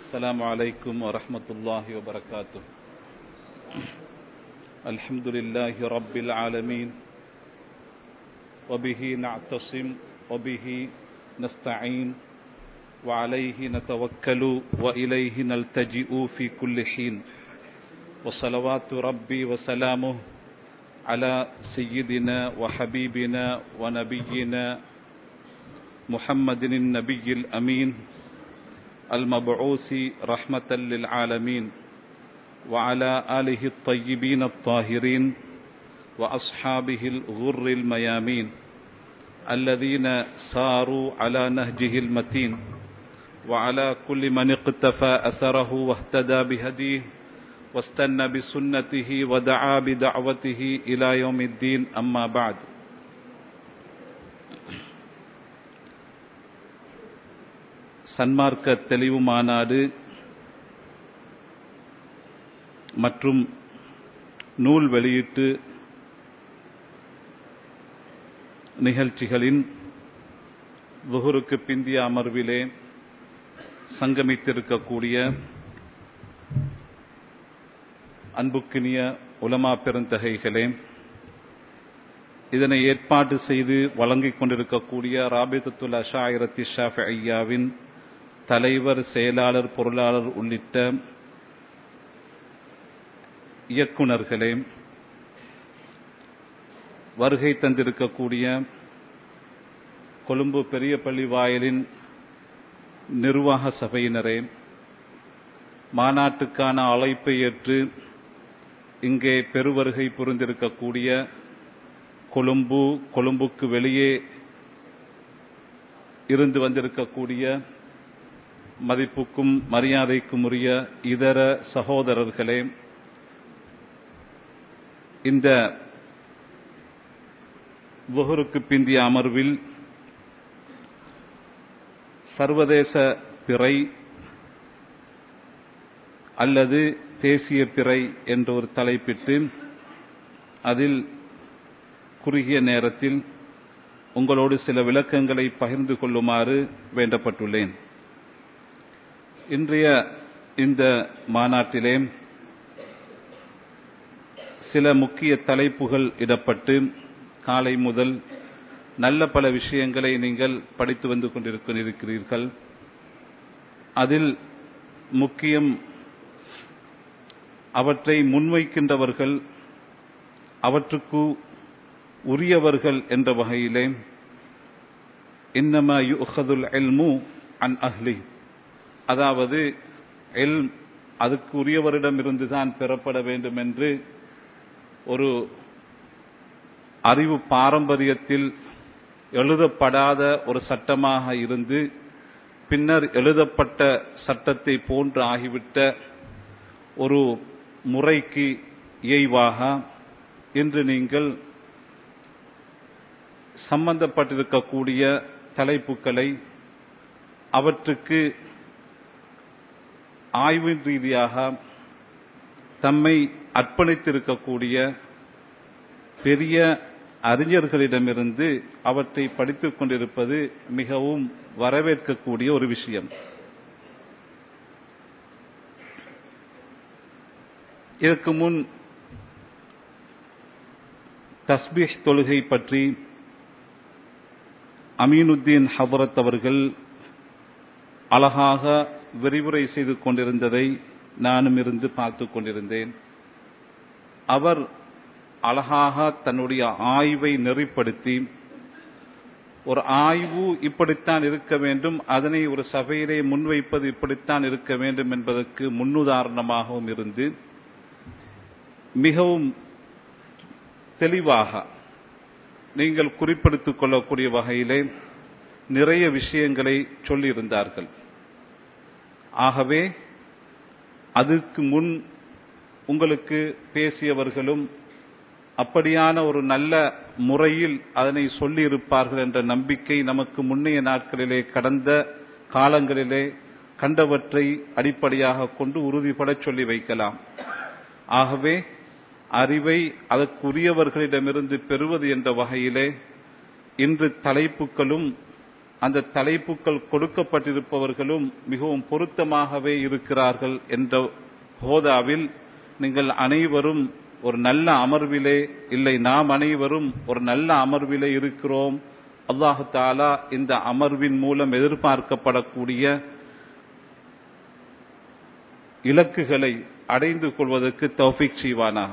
السلام عليكم ورحمة الله وبركاته الحمد لله رب العالمين وبه نعتصم وبه نستعين وعليه نتوكل وإليه نلتجئ في كل حين وصلوات ربي وسلامه على سيدنا وحبيبنا ونبينا محمد النبي الأمين المبعوث رحمة للعالمين وعلى آله الطيبين الطاهرين وأصحابه الغر الميامين الذين ساروا على نهجه المتين وعلى كل من اقتفى أثره واهتدى بهديه واستنى بسنته ودعا بدعوته إلى يوم الدين أما بعد சன்மார்க்க தெளிவு மாநாடு மற்றும் நூல் வெளியீட்டு நிகழ்ச்சிகளின் வுகுருக்கு பிந்திய அமர்விலே சங்கமித்திருக்கக்கூடிய அன்புக்கினிய உலமா பெருந்தகைகளே இதனை ஏற்பாடு செய்து வழங்கிக் கொண்டிருக்கக்கூடிய ராபிதத்துல் அஷாயிரத்தி ஷாஃபி ஐயாவின் தலைவர் செயலாளர் பொருளாளர் உள்ளிட்ட இயக்குநர்களே வருகை தந்திருக்கக்கூடிய கொழும்பு பெரிய பள்ளி வாயிலின் நிர்வாக சபையினரே மாநாட்டுக்கான அழைப்பை ஏற்று இங்கே பெருவருகை புரிந்திருக்கக்கூடிய கொழும்பு கொழும்புக்கு வெளியே இருந்து வந்திருக்கக்கூடிய மதிப்புக்கும் மரியாதைக்கும் உரிய இதர சகோதரர்களே இந்த புகருக்கு பிந்திய அமர்வில் சர்வதேச பிறை அல்லது தேசிய பிறை என்ற ஒரு தலைப்பிட்டு அதில் குறுகிய நேரத்தில் உங்களோடு சில விளக்கங்களை பகிர்ந்து கொள்ளுமாறு வேண்டப்பட்டுள்ளேன் இன்றைய இந்த மாநாட்டிலே சில முக்கிய தலைப்புகள் இடப்பட்டு காலை முதல் நல்ல பல விஷயங்களை நீங்கள் படித்து வந்து கொண்டிருக்கிறீர்கள் அதில் முக்கியம் அவற்றை முன்வைக்கின்றவர்கள் அவற்றுக்கு உரியவர்கள் என்ற வகையிலே இன்னமா யுஹதுல் எல்மு அன் அஹ்லி அதாவது எல் அதுக்கு உரியவரிடமிருந்து தான் பெறப்பட வேண்டும் என்று ஒரு அறிவு பாரம்பரியத்தில் எழுதப்படாத ஒரு சட்டமாக இருந்து பின்னர் எழுதப்பட்ட சட்டத்தை போன்று ஆகிவிட்ட ஒரு முறைக்கு இயைவாக இன்று நீங்கள் சம்பந்தப்பட்டிருக்கக்கூடிய தலைப்புகளை அவற்றுக்கு ஆய்வின் ரீதியாக தம்மை அர்ப்பணித்திருக்கக்கூடிய பெரிய அறிஞர்களிடமிருந்து அவற்றை படித்துக் கொண்டிருப்பது மிகவும் வரவேற்கக்கூடிய ஒரு விஷயம் இதற்கு முன் தஸ்பீஹ் தொழுகை பற்றி அமீனுத்தீன் ஹபரத் அவர்கள் அழகாக விரிவுரை செய்து கொண்டிருந்ததை நானும் இருந்து பார்த்து கொண்டிருந்தேன் அவர் அழகாக தன்னுடைய ஆய்வை நெறிப்படுத்தி ஒரு ஆய்வு இப்படித்தான் இருக்க வேண்டும் அதனை ஒரு சபையிலே முன்வைப்பது இப்படித்தான் இருக்க வேண்டும் என்பதற்கு முன்னுதாரணமாகவும் இருந்து மிகவும் தெளிவாக நீங்கள் குறிப்பிடுத்திக் கொள்ளக்கூடிய வகையிலே நிறைய விஷயங்களை சொல்லியிருந்தார்கள் ஆகவே அதற்கு முன் உங்களுக்கு பேசியவர்களும் அப்படியான ஒரு நல்ல முறையில் அதனை சொல்லியிருப்பார்கள் என்ற நம்பிக்கை நமக்கு முன்னைய நாட்களிலே கடந்த காலங்களிலே கண்டவற்றை அடிப்படையாக கொண்டு உறுதிபட சொல்லி வைக்கலாம் ஆகவே அறிவை அதற்குரியவர்களிடமிருந்து பெறுவது என்ற வகையிலே இன்று தலைப்புகளும் அந்த தலைப்புகள் கொடுக்கப்பட்டிருப்பவர்களும் மிகவும் பொருத்தமாகவே இருக்கிறார்கள் என்ற ஹோதாவில் நீங்கள் அனைவரும் ஒரு நல்ல அமர்விலே இல்லை நாம் அனைவரும் ஒரு நல்ல அமர்விலே இருக்கிறோம் அல்லாஹு தாலா இந்த அமர்வின் மூலம் எதிர்பார்க்கப்படக்கூடிய இலக்குகளை அடைந்து கொள்வதற்கு தௌஃபிக் செய்வானாக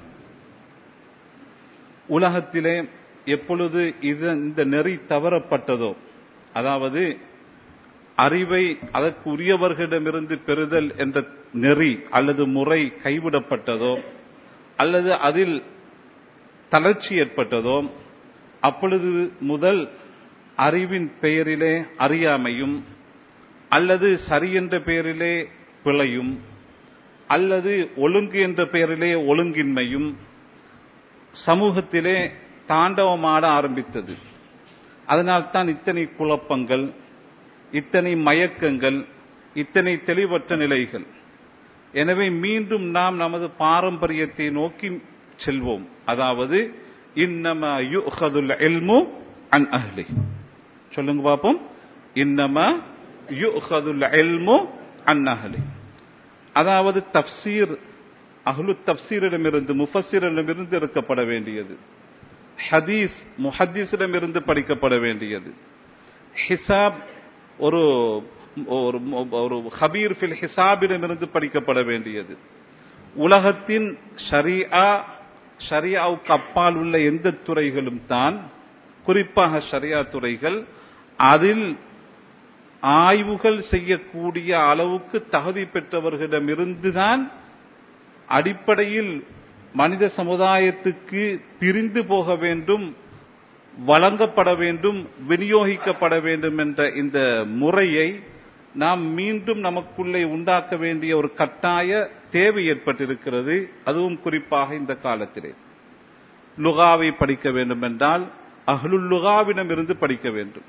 உலகத்திலே எப்பொழுது இது இந்த நெறி தவறப்பட்டதோ அதாவது அறிவை அதற்கு உரியவர்களிடமிருந்து பெறுதல் என்ற நெறி அல்லது முறை கைவிடப்பட்டதோ அல்லது அதில் தளர்ச்சி ஏற்பட்டதோ அப்பொழுது முதல் அறிவின் பெயரிலே அறியாமையும் அல்லது சரி என்ற பெயரிலே பிழையும் அல்லது ஒழுங்கு என்ற பெயரிலே ஒழுங்கின்மையும் சமூகத்திலே தாண்டவமாட ஆரம்பித்தது அதனால்தான் இத்தனை குழப்பங்கள் இத்தனை மயக்கங்கள் இத்தனை தெளிவற்ற நிலைகள் எனவே மீண்டும் நாம் நமது பாரம்பரியத்தை நோக்கி செல்வோம் அதாவது இன்னம யுஹதுல் இல்மு அன் அஹ்லி சொல்லுங்க பாப்போம் இன்னம யுஹதுல் இல்மு அன் அஹ்லி அதாவது தப்சீர் அஹ்லு தப்சீரிடமிருந்து முஃபஸிரிடமிருந்து இருக்கப்பட வேண்டியது ஹதீஸ் முஹத்தீஸிடமிருந்து படிக்கப்பட வேண்டியது ஹிசாப் ஒரு ஒரு ஒரு ஹபீர் ஃபில் ஹிசாபிடமிருந்து படிக்கப்பட வேண்டியது உலகத்தின் ஷரியா ஷரியாவுக்கு அப்பால் உள்ள எந்த துறைகளும் தான் குறிப்பாக ஷரியா துறைகள் அதில் ஆய்வுகள் செய்யக்கூடிய அளவுக்கு தகுதி பெற்றவர்களிடமிருந்துதான் அடிப்படையில் மனித சமுதாயத்துக்கு பிரிந்து போக வேண்டும் வழங்கப்பட வேண்டும் விநியோகிக்கப்பட வேண்டும் என்ற இந்த முறையை நாம் மீண்டும் நமக்குள்ளே உண்டாக்க வேண்டிய ஒரு கட்டாய தேவை ஏற்பட்டிருக்கிறது அதுவும் குறிப்பாக இந்த காலத்திலே லுகாவை படிக்க வேண்டும் என்றால் அஹ்லுல் லுகாவிடம் இருந்து படிக்க வேண்டும்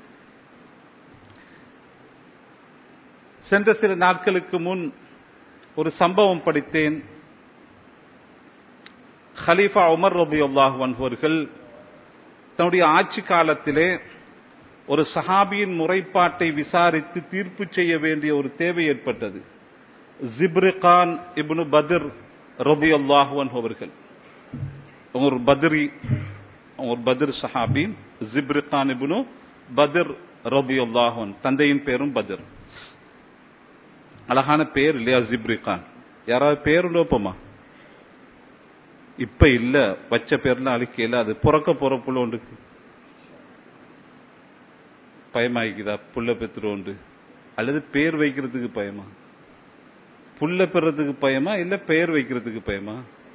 சென்ற சில நாட்களுக்கு முன் ஒரு சம்பவம் படித்தேன் ஹலீஃபா உமர் ரபி அல்லாஹுவன் அவர்கள் தன்னுடைய ஆட்சி காலத்திலே ஒரு சஹாபியின் முறைப்பாட்டை விசாரித்து தீர்ப்பு செய்ய வேண்டிய ஒரு தேவை ஏற்பட்டது ஜிப்ரிகான் இப்னு பத்ர் ரபி அல்லாஹுவன் அவர்கள் ஒரு பத்ரி ஒரு பத்ர் சஹாபி ஜிப்ரிகான் இப்னு பத்ர் ரபி அல்லாஹுவன் தந்தையின் பேரும் பத்ர் அழகான பேர் இல்லையா ஜிப்ரிகான் யாராவது பேர் லோப்பமா இப்ப இல்ல வச்ச பேர்லாம் அழிக்கல அது புறக்க போற புள்ள ஒன்றுக்கு பயமாயிக்குதா புள்ள பெத்துறோண்டு அல்லது பேர் வைக்கிறதுக்கு பயமா புள்ள பெறதுக்கு பயமா இல்ல பெயர் வைக்கிறதுக்கு பயமா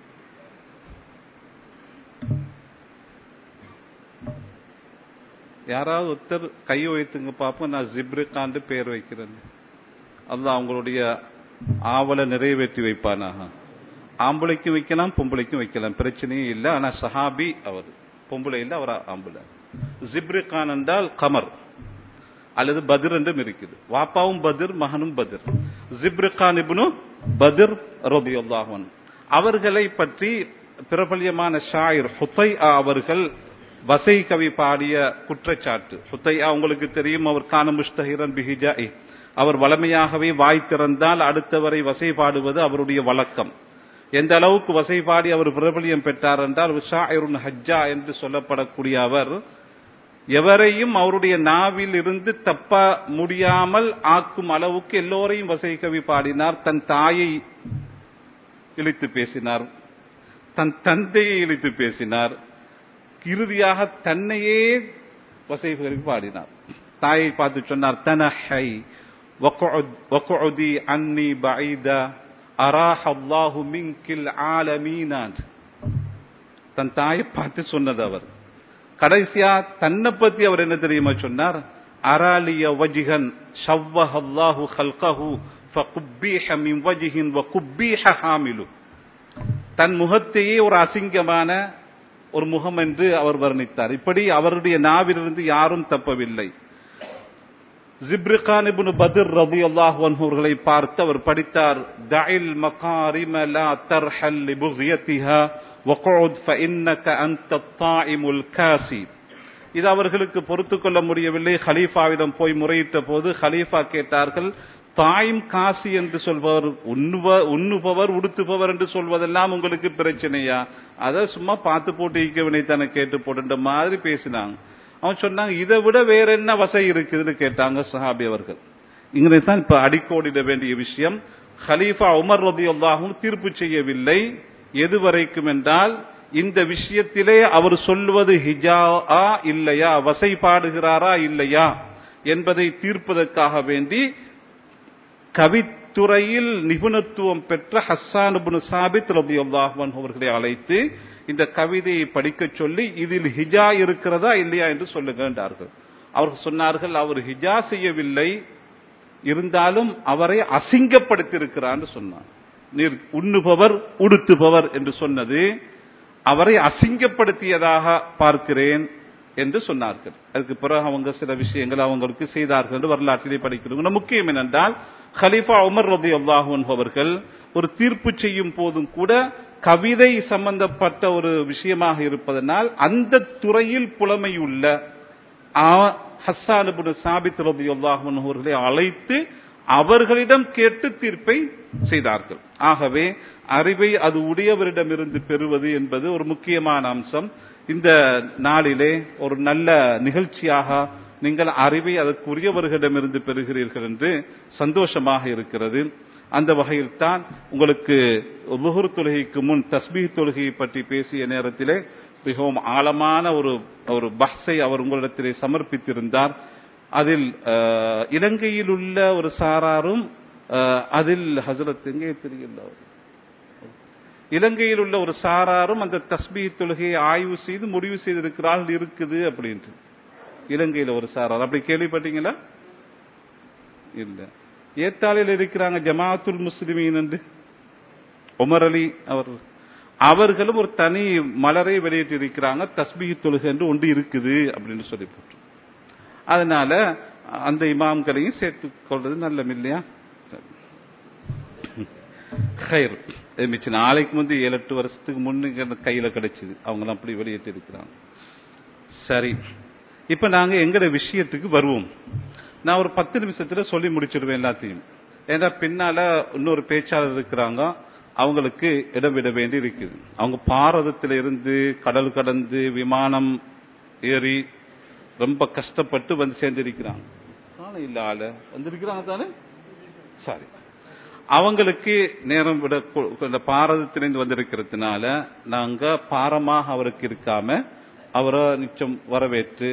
யாராவது ஒருத்தர் கை வைத்துங்க பார்ப்போம் நான் ஜிப்ரிகாண்டு பெயர் வைக்கிறேன் அல்லாஹ் அவங்களுடைய ஆவலை நிறைவேற்றி வைப்பானாக ஆம்பளைக்கும் வைக்கலாம் பொம்பளைக்கும் வைக்கலாம் பிரச்சனையே இல்லை ஆனா சஹாபி அவர் பொம்பளை இல்லை அவர் ஆம்பளை ஜிப்ரிகான் என்றால் கமர் அல்லது பதிர் என்றும் இருக்குது வாப்பாவும் பதிர் மகனும் பதிர் ஜிப்ரிகான் இப்னு பதிர் ரபி அல்லாஹன் அவர்களை பற்றி பிரபல்யமான ஷாயிர் ஹுத்தை அவர்கள் வசை கவி பாடிய குற்றச்சாட்டு ஹுத்தையா உங்களுக்கு தெரியும் அவர் கான முஸ்தஹிரன் பிஹிஜாய் அவர் வளமையாகவே வாய் திறந்தால் அடுத்தவரை வசை பாடுவது அவருடைய வழக்கம் எந்த அளவுக்கு வசை பாடி அவர் பிரபலியம் பெற்றார் என்றால் ஷாயிருன் ஹஜ்ஜா என்று சொல்லப்படக்கூடிய அவர் எவரையும் அவருடைய நாவில் இருந்து தப்ப முடியாமல் ஆக்கும் அளவுக்கு எல்லோரையும் வசை கவி பாடினார் தன் தாயை இழித்து பேசினார் தன் தந்தையை இழித்து பேசினார் இறுதியாக தன்னையே வசை கவி பாடினார் தாயை பார்த்து சொன்னார் தனஹை வகுதி அன்னி பைதா அராஹ் அல்லாஹு மிங்கில் ஆலமீனான் தன் தாயை பார்த்து சொன்னது அவர் கடைசியா தன்னை பத்தி அவர் என்ன தெரியுமா சொன்னார் அராலிய வஜிகன் ஷவ்வஹ அல்லாஹு ஹல்கஹு ஃபகுப்பீஹ மின் வஜிஹின் வகுப்பீஹ ஹாமிலு தன் முகத்தையே ஒரு அசிங்கமான ஒரு முகம் என்று அவர் வர்ணித்தார் இப்படி அவருடைய நாவிலிருந்து யாரும் தப்பவில்லை ஜிப்ரிகான் இப்னு பத்ர் ரலியல்லாஹு அன்ஹு அவர்களை பார்த்து அவர் படித்தார் தஇல் மகாரிம லா தர்ஹல் லிபுகியத்திஹா வகுத் ஃபஇன்னக அன்த الطائم الكاسي இது அவர்களுக்கு பொறுத்து கொள்ள முடியவில்லை ஹலீஃபாவிடம் போய் முறையிட்ட போது ஹலீஃபா கேட்டார்கள் தாயும் காசி என்று சொல்பவர் உண்ணுவ உண்ணுபவர் உடுத்துபவர் என்று சொல்வதெல்லாம் உங்களுக்கு பிரச்சனையா அதை சும்மா பார்த்து போட்டு ஈக்கவினை தானே கேட்டு போட்டுன்ற மாதிரி பேசினாங்க அவன் சொன்னாங்க இதை விட வேற என்ன வசை இருக்குதுன்னு கேட்டாங்க சஹாபி அவர்கள் இங்கே தான் இப்ப அடிக்கோடிட வேண்டிய விஷயம் ஹலீஃபா உமர் ரதி அல்லாஹும் தீர்ப்பு செய்யவில்லை எது வரைக்கும் என்றால் இந்த விஷயத்திலே அவர் சொல்வது ஹிஜா இல்லையா வசை பாடுகிறாரா இல்லையா என்பதை தீர்ப்பதற்காக வேண்டி கவித்துறையில் நிபுணத்துவம் பெற்ற ஹஸ்ஸான் இப்னு சாபித் ரலியல்லாஹு அன்ஹு அவர்களை அழைத்து இந்த கவிதையை படிக்க சொல்லி இதில் ஹிஜா இருக்கிறதா இல்லையா என்று சொல்லுங்க என்றார்கள் அவர்கள் சொன்னார்கள் அவர் ஹிஜா செய்யவில்லை இருந்தாலும் அவரை அசிங்கப்படுத்தியிருக்கிறார் சொன்னார் நீர் உண்ணுபவர் உடுத்துபவர் என்று சொன்னது அவரை அசிங்கப்படுத்தியதாக பார்க்கிறேன் என்று சொன்னார்கள் அதுக்கு பிறகு அவங்க சில விஷயங்கள் அவங்களுக்கு செய்தார்கள் என்று வரலாற்றிலே படிக்கிறோம் முக்கியம் என்னென்றால் ஹலீஃபா உமர் ரதி அல்லாஹூன் அவர்கள் ஒரு தீர்ப்பு செய்யும் போதும் கூட கவிதை சம்பந்தப்பட்ட ஒரு விஷயமாக இருப்பதனால் அந்த துறையில் புலமையுள்ள ஹஸ்ஸான் சாபித் ரதி அல்லாஹூன் அவர்களை அழைத்து அவர்களிடம் கேட்டு தீர்ப்பை செய்தார்கள் ஆகவே அறிவை அது உடையவரிடமிருந்து பெறுவது என்பது ஒரு முக்கியமான அம்சம் இந்த நாளிலே ஒரு நல்ல நிகழ்ச்சியாக நீங்கள் அறிவை அதற்குரியவர்களிடமிருந்து பெறுகிறீர்கள் என்று சந்தோஷமாக இருக்கிறது அந்த வகையில் தான் உங்களுக்கு லுகுர் தொழுகைக்கு முன் தஸ்பீ தொழுகையை பற்றி பேசிய நேரத்திலே மிகவும் ஆழமான ஒரு ஒரு பஹ்ஸை அவர் உங்களிடத்திலே சமர்ப்பித்திருந்தார் அதில் இலங்கையில் உள்ள ஒரு சாராரும் அதில் ஹசரத் எங்கே தெரியல இலங்கையில் உள்ள ஒரு சாராரும் அந்த தஸ்பீ தொழுகையை ஆய்வு செய்து முடிவு செய்திருக்கிறார்கள் இருக்குது அப்படின்ட்டு இலங்கையில் ஒரு சாரார் அப்படி கேள்விப்பட்டீங்களா இல்ல ஏத்தாளில் இருக்கிறாங்க ஜமாத்துல் முஸ்லிமீன் என்று உமர் அலி அவர் அவர்களும் ஒரு தனி மலரை வெளியிட்டு இருக்கிறாங்க தஸ்பீ தொழுகை என்று ஒன்று இருக்குது அப்படின்னு சொல்லி போட்டு அதனால அந்த இமாம்களையும் சேர்த்துக் கொள்வது நல்லம் இல்லையா ஹைர் மிச்ச நாளைக்கு முந்தி ஏழு எட்டு வருஷத்துக்கு முன்னு கையில கிடைச்சது அவங்க அப்படி வெளியிட்டு இருக்கிறாங்க சரி இப்ப நாங்க எங்கட விஷயத்துக்கு வருவோம் நான் ஒரு பத்து நிமிஷத்துல சொல்லி முடிச்சிடுவேன் எல்லாத்தையும் ஏன்னா பின்னால இன்னொரு பேச்சாளர் இருக்கிறாங்க அவங்களுக்கு இடம் விட வேண்டி இருக்குது அவங்க பாரதத்தில இருந்து கடல் கடந்து விமானம் ஏறி ரொம்ப கஷ்டப்பட்டு வந்து சேர்ந்திருக்கிறாங்க காண இல்ல ஆள வந்திருக்கிறாங்க தானே சாரி அவங்களுக்கு நேரம் விட இந்த பாரதத்திலிருந்து வந்திருக்கிறதுனால நாங்க பாரமாக அவருக்கு இருக்காம அவரை நிச்சயம் வரவேற்று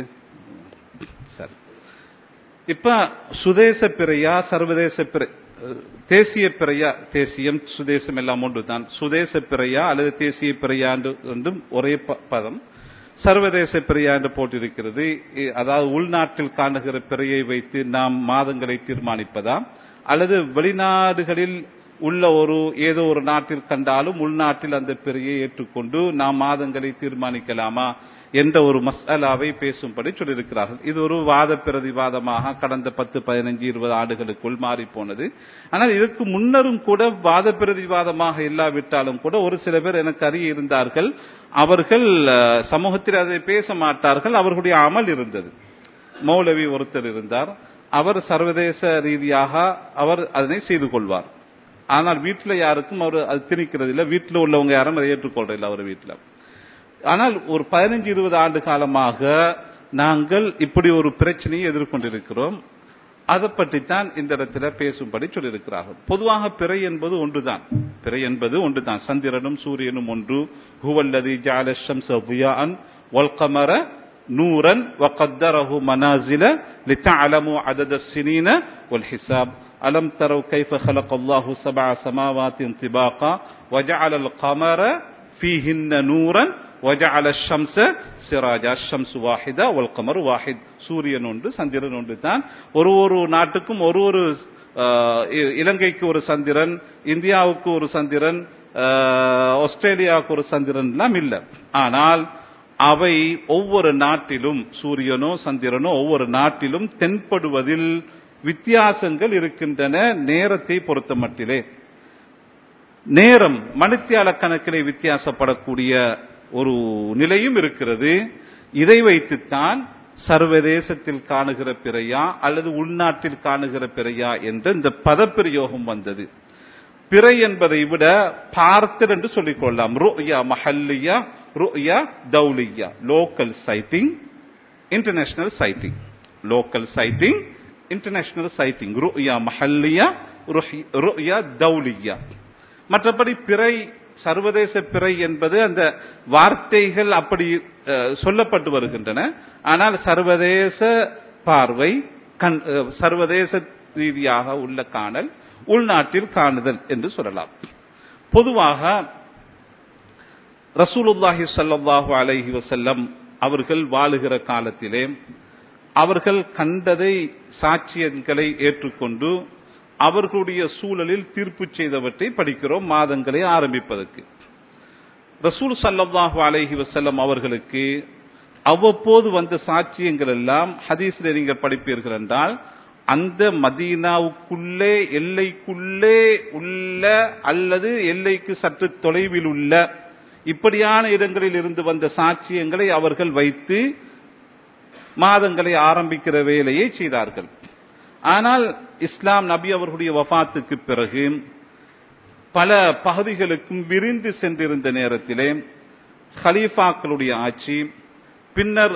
சரி இப்ப சுதேச பிறையா சர்வதேச பிறை தேசிய பிறையா தேசியம் சுதேசம் எல்லாம் ஒன்று தான் சுதேச பிறையா அல்லது தேசிய பிறையா என்றும் ஒரே பதம் சர்வதேச பிறையா என்று போட்டிருக்கிறது அதாவது உள்நாட்டில் காணுகிற பிறையை வைத்து நாம் மாதங்களை தீர்மானிப்பதா அல்லது வெளிநாடுகளில் உள்ள ஒரு ஏதோ ஒரு நாட்டில் கண்டாலும் உள்நாட்டில் அந்த பிறையை ஏற்றுக்கொண்டு நாம் மாதங்களை தீர்மானிக்கலாமா என்ற ஒரு மசாலாவை பேசும்படி சொல்லியிருக்கிறார்கள் இது ஒரு வாத பிரதிவாதமாக கடந்த பத்து பதினஞ்சு இருபது ஆண்டுகளுக்குள் மாறி போனது ஆனால் இதற்கு முன்னரும் கூட வாத பிரதிவாதமாக இல்லாவிட்டாலும் கூட ஒரு சில பேர் எனக்கு அறிய இருந்தார்கள் அவர்கள் சமூகத்தில் அதை பேச மாட்டார்கள் அவர்களுடைய அமல் இருந்தது மௌலவி ஒருத்தர் இருந்தார் அவர் சர்வதேச ரீதியாக அவர் அதனை செய்து கொள்வார் ஆனால் வீட்டில் யாருக்கும் அவர் அது திணிக்கிறது இல்லை வீட்டில் உள்ளவங்க யாரும் அதை ஏற்றுக்கொள்றதில்லை அவர் வீட்டில் ஆனால் ஒரு பதினஞ்சு இருபது ஆண்டு காலமாக நாங்கள் இப்படி ஒரு பிரச்சனையை எதிர்கொண்டிருக்கிறோம் அதை பற்றித்தான் இந்த இடத்துல பேசும்படி சொல்லியிருக்கிறார்கள் பொதுவாக பிறை என்பது ஒன்றுதான் பிறை என்பது ஒன்றுதான் சந்திரனும் சூரியனும் ஒன்று ஹுவல்லதி ஜாலஷம் சபுயான் வல்கமர نورا وقدره منازل لتعلموا عدد السنين والحساب ألم تروا كيف خلق الله سبع سماوات طباقا وجعل القمر فيهن نورا وجعل الشمس سراجا الشمس واحدة والقمر واحد சூரியன் ஒன்று சந்திரன் ஒன்று தான் ஒரு ஒரு நாட்டுக்கும் ஒரு ஒரு இலங்கைக்கு ஒரு சந்திரன் இந்தியாவுக்கு ஒரு சந்திரன் ஆஸ்திரேலியாவுக்கு ஒரு சந்திரன் எல்லாம் இல்லை ஆனால் அவை ஒவ்வொரு நாட்டிலும் சூரியனோ சந்திரனோ ஒவ்வொரு நாட்டிலும் தென்படுவதில் வித்தியாசங்கள் இருக்கின்றன நேரத்தை பொறுத்த மட்டிலே நேரம் மணித்தியால கணக்கிலே வித்தியாசப்படக்கூடிய ஒரு நிலையும் இருக்கிறது இதை வைத்துத்தான் சர்வதேசத்தில் காணுகிற பிறையா அல்லது உள்நாட்டில் காணுகிற பிறையா என்ற இந்த பதப்பிரயோகம் வந்தது பிறை என்பதை விட பார்த்தல் என்று சொல்லிக் கொள்ளலாம் ருயா மஹல்லியா ருயா தௌலியா local sighting international sighting local sighting international sighting ருயா மஹல்லியா ருயா தௌலியா மற்றபடி பிறை சர்வதேச பிறை என்பது அந்த வார்த்தைகள் அப்படி அஹ், சொல்லப்பட்டு வருகின்றன ஆனால் சர்வதேச பார்வை கண் அஹ், சர்வதேச ரீதியாக உள்ள காணல் உள்நாட்டில் காணுதல் என்று சொல்லலாம் பொதுவாக ரசூலுல்லாஹி ஸல்லல்லாஹு அலைஹி வஸல்லம் அவர்கள் வாழுகிற காலத்திலே அவர்கள் கண்டதை சாட்சியங்களை ஏற்றுக்கொண்டு அவர்களுடைய சூழலில் தீர்ப்பு செய்தவற்றை படிக்கிறோம் மாதங்களை ஆரம்பிப்பதற்கு ரசூல் ஸல்லல்லாஹு அலைஹி வஸல்லம் அவர்களுக்கு அவ்வப்போது வந்த சாட்சியங்கள் எல்லாம் ஹதீஸ்ல நீங்க படிப்பீர்கள் என்றால் அந்த மதீனாவுக்குள்ளே எல்லைக்குள்ளே உள்ள அல்லது எல்லைக்கு சற்று தொலைவில் உள்ள இப்படியான இடங்களில் இருந்து வந்த சாட்சியங்களை அவர்கள் வைத்து மாதங்களை ஆரம்பிக்கிற வேலையை செய்தார்கள் ஆனால் இஸ்லாம் நபி அவர்களுடைய வஃபாத்துக்கு பிறகு பல பகுதிகளுக்கும் விரிந்து சென்றிருந்த நேரத்திலே ஹலீஃபாக்களுடைய ஆட்சி பின்னர்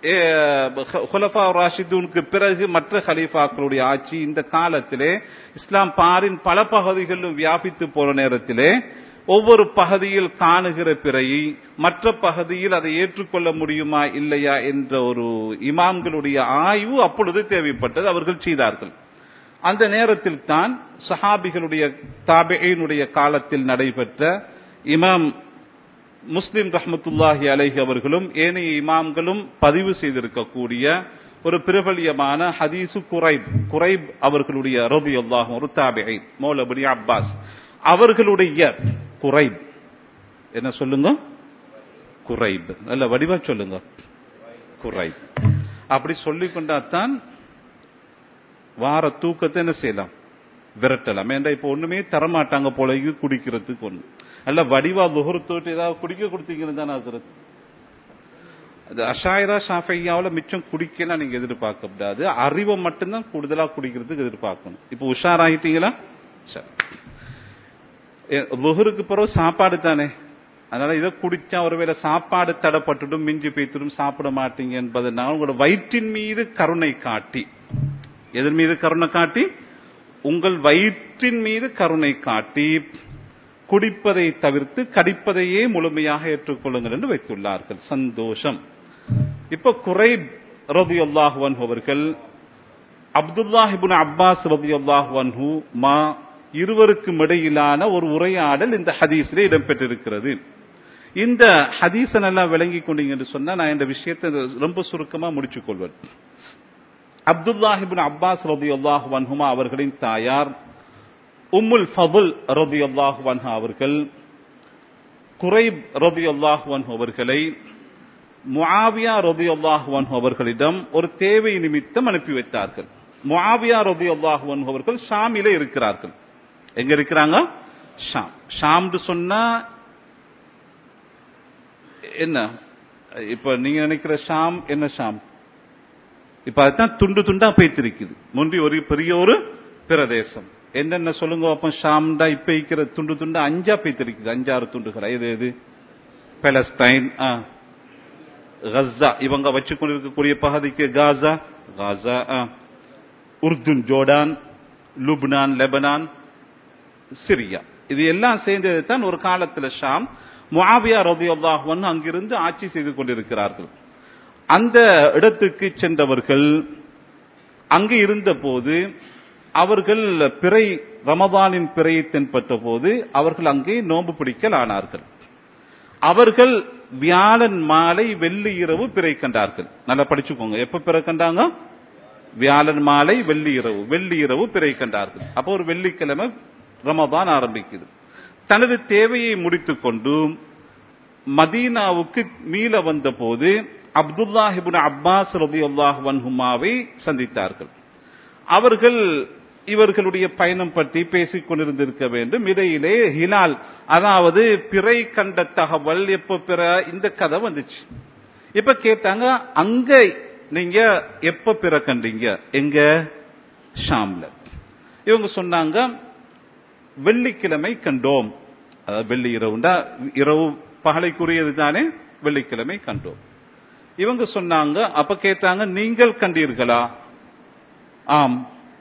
ஹுலஃபா ராஷிதூனுக்கு பிறகு மற்ற ஹலீஃபாக்களுடைய ஆட்சி இந்த காலத்திலே இஸ்லாம் பாரின் பல பகுதிகளிலும் வியாபித்து போன நேரத்திலே ஒவ்வொரு பகுதியில் காணுகிற பிறையை மற்ற பகுதியில் அதை ஏற்றுக்கொள்ள முடியுமா இல்லையா என்ற ஒரு இமாம்களுடைய ஆய்வு அப்பொழுது தேவைப்பட்டது அவர்கள் செய்தார்கள் அந்த நேரத்தில் தான் சஹாபிகளுடைய தாபேயினுடைய காலத்தில் நடைபெற்ற இமாம் முஸ்லிம் ரஹ்மத்துல்லாஹி அலைஹி அவர்களும் ஏனைய இமாம்களும் பதிவு செய்திருக்கக்கூடிய ஒரு பிரபலியமான ஹதீசு குரைப் குரைப் அவர்களுடைய ரபி அல்லாஹும் ஒரு தாபிஐ மௌலபடி அப்பாஸ் அவர்களுடைய குரைப் என்ன சொல்லுங்க குரைப் நல்ல வடிவா சொல்லுங்க குரைப் அப்படி சொல்லிக் கொண்டாத்தான் வார தூக்கத்தை என்ன செய்யலாம் விரட்டலாம் ஏன்டா இப்ப ஒண்ணுமே தரமாட்டாங்க போல இது குடிக்கிறதுக்கு ஒண்ணு அல்ல வடிவா துகரத்தோட்டு ஏதாவது குடிக்க கொடுத்தீங்கன்னு தானே ஹசரத் அது அஷாயிரா ஷாஃபையாவுல மிச்சம் குடிக்கலாம் நீங்க எதிர்பார்க்க கூடாது அறிவை மட்டும்தான் கூடுதலா குடிக்கிறதுக்கு எதிர்பார்க்கணும் இப்ப உஷாராகிட்டீங்களா சரி லுஹருக்கு பிறகு சாப்பாடு தானே அதனால இதை குடிச்சா ஒருவேளை சாப்பாடு தடப்பட்டுடும் மிஞ்சி பேய்த்திடும் சாப்பிட மாட்டீங்க என்பதனால் உங்களோட வயிற்றின் மீது கருணை காட்டி எதன் மீது கருணை காட்டி உங்கள் வயிற்றின் மீது கருணை காட்டி குடிப்பதை தவிர்த்து கடிப்பதையே முழுமையாக ஏற்றுக்கொள்ளுங்கள் என்று வைத்துள்ளார்கள் சந்தோஷம் இப்ப குறை ரபி அல்லாஹுவன் அவர்கள் அப்துல்லாஹிபுன் அப்பாஸ் ரபி அல்லாஹுவன்ஹு மா இருவருக்கும் இடையிலான ஒரு உரையாடல் இந்த ஹதீஸிலே இடம்பெற்றிருக்கிறது இந்த ஹதீஸை நல்லா விளங்கி கொண்டீங்க என்று சொன்னா நான் இந்த விஷயத்தை ரொம்ப சுருக்கமா முடிச்சுக் கொள்வேன் அப்துல்லாஹிபின் அப்பாஸ் ரபி அல்லாஹு வன்ஹுமா அவர்களின் தாயார் உம்முல் ஃபபுல் ரபி அல்லாஹு வன்ஹா அவர்கள் குரைப் ரபி அல்லாஹு வன்ஹு அவர்களை முஆவியா ரபி அல்லாஹு வன்ஹு அவர்களிடம் ஒரு தேவை நிமித்தம் அனுப்பி வைத்தார்கள் முஆவியா ரபி அல்லாஹு வன்ஹு அவர்கள் ஷாமில இருக்கிறார்கள் எங்க இருக்கிறாங்க ஷாம் ஷாம்னு சொன்னா என்ன இப்ப நீங்க நினைக்கிற ஷாம் என்ன ஷாம் இப்ப அதுதான் துண்டு துண்டா பேத்திருக்குது முந்தி ஒரு பெரிய ஒரு பிரதேசம் என்னென்ன சொல்லுங்க அப்ப ஷாம்டா இப்ப இருக்கிற துண்டு துண்டு அஞ்சா பேத்திருக்குது அஞ்சாறு துண்டுகள் எது எது பெலஸ்டைன் கஸ்ஸா இவங்க வச்சு கொண்டிருக்கக்கூடிய பகுதிக்கு காசா காசா உர்துன் ஜோர்டான் லுப்னான் லெபனான் சிரியா இது எல்லாம் சேர்ந்தது தான் ஒரு காலத்துல ஷாம் முஆவியா ரபி அல்லாஹ்வன் அங்கிருந்து ஆட்சி செய்து கொண்டிருக்கிறார்கள் அந்த இடத்துக்கு சென்றவர்கள் அங்கு இருந்த போது அவர்கள் பிறை ரமதானின் பிறையை தென்பட்ட போது அவர்கள் அங்கே நோன்பு பிடிக்கல் ஆனார்கள் அவர்கள் வியாழன் மாலை வெள்ளி இரவு பிறை கண்டார்கள் நல்லா படிச்சுக்கோங்க எப்ப பிறை கண்டாங்க வியாழன் மாலை வெள்ளி இரவு வெள்ளி இரவு பிறை கண்டார்கள் அப்போ ஒரு வெள்ளிக்கிழமை ரமதான் ஆரம்பிக்குது தனது தேவையை முடித்துக் கொண்டு மதீனாவுக்கு மீள வந்த போது அப்துல்லாஹிபின் அப்பாஸ் ரபி அல்லாஹ் வன்ஹுமாவை சந்தித்தார்கள் அவர்கள் இவர்களுடைய பயணம் பற்றி பேசிக் கொண்டிருந்திருக்க வேண்டும் இடையிலே ஹிலால் அதாவது பிறை கண்ட தகவல் எப்ப பிற இந்த கதை வந்துச்சு இப்ப கேட்டாங்க அங்க நீங்க எப்ப பிற கண்டீங்க எங்க ஷாம்ல இவங்க சொன்னாங்க வெள்ளிக்கிழமை கண்டோம் அதாவது வெள்ளி இரவுண்டா இரவு பகலைக்குரியது தானே வெள்ளிக்கிழமை கண்டோம் இவங்க சொன்னாங்க அப்ப கேட்டாங்க நீங்கள் கண்டீர்களா ஆம்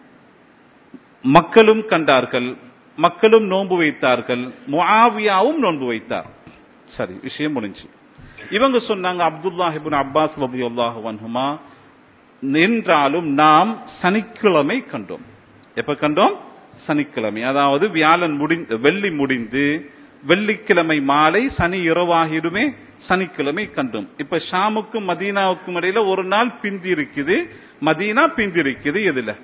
மக்களும் கண்டார்கள் மக்களும் நோன்பு வைத்தார்கள் முஆவியாவும் நோன்பு வைத்தார் சரி விஷயம் முடிஞ்சு இவங்க சொன்னாங்க அப்துல்லாஹிபின் அப்பாஸ் ரலியல்லாஹு அன்ஹுமா என்றாலும் நாம் சனிக்கிழமை கண்டோம் எப்ப கண்டோம் சனிக்கிழமை அதாவது வியாழன் முடிந்து வெள்ளி முடிந்து வெள்ளிக்கிழமை மாலை சனி இரவாகிடுமே சனிக்கிழமை கண்டோம் இப்ப ஷாமுக்கும் மதீனாவுக்கும் இடையில ஒரு நாள் பிந்தி இருக்குது மதீனா பிந்தி இருக்குது எதுல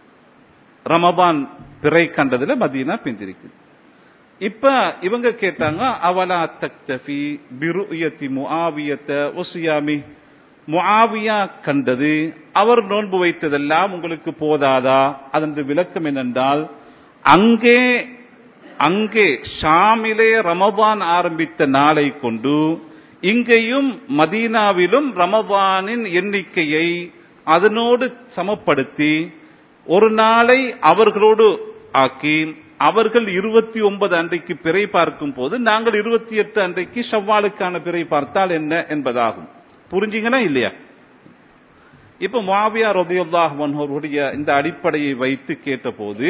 ரமபான் பிறை கண்டதுல மதீனா பிந்தி இருக்குது இப்ப இவங்க கேட்டாங்க அவலா தக்தபி பிருயத்தி முஆவியத்த ஒசியாமி முஆவியா கண்டது அவர் நோன்பு வைத்ததெல்லாம் உங்களுக்கு போதாதா அதன் விளக்கம் என்னென்றால் அங்கே அங்கே ஷாமிலே ரமபான் ஆரம்பித்த நாளை கொண்டு இங்கேயும் மதீனாவிலும் ரமபானின் எண்ணிக்கையை அதனோடு சமப்படுத்தி ஒரு நாளை அவர்களோடு ஆக்கி அவர்கள் இருபத்தி ஒன்பது அன்றைக்கு பிறை பார்க்கும் போது நாங்கள் இருபத்தி எட்டு அன்றைக்கு ஷவ்வாலுக்கான பிறை பார்த்தால் என்ன என்பதாகும் புரிஞ்சுங்களா இல்லையா இப்ப மாவியா ரபியுல்லாஹ் அவர்களுடைய இந்த அடிப்படையை வைத்து கேட்டபோது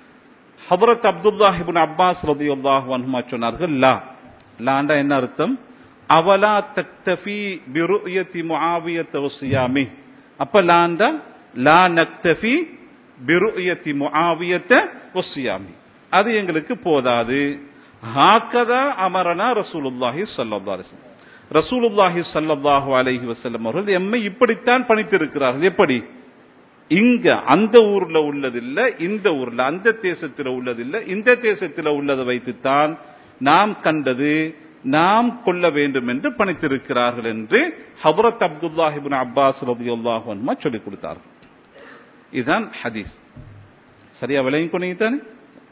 ஹபரத் அப்துல்லாஹிபின் அப்பாஸ் ரபியுல்லாஹ் வன்ஹுமா சொன்னார்கள் லா லாண்டா என்ன அர்த்தம் அவலா தக்தபி பிருயத்தி முஆவியத் வசியாமி அப்ப லாண்டா லா நக்தபி பிருயத்தி முஆவியத்த வசியாமி அது எங்களுக்கு போதாது ஹாக்கதா அமரனா ரசூலுல்லாஹி ஸல்லல்லாஹு அலைஹி வஸல்லம் ரசூலுல்லாஹி ஸல்லல்லாஹு அலைஹி வஸல்லம் அவர்கள் எம்மை இப்படித்தான் பணித்திருக்கிறார்கள் எப்படி இங்க அந்த ஊர்ல உள்ளதில்ல இந்த ஊர்ல அந்த தேசத்தில் உள்ளதில்ல இந்த தேசத்தில் உள்ளதை வைத்துத்தான் நாம் கண்டது நாம் கொள்ள வேண்டும் என்று பணித்திருக்கிறார்கள் என்று ஹபரத் அப்துல்லாஹிபின் அப்பாஸ் ரபியுல்லாஹ் அன்மா சொல்லிக் கொடுத்தார்கள் இதுதான் ஹதீஸ் சரியா விளையும் கொண்டீங்க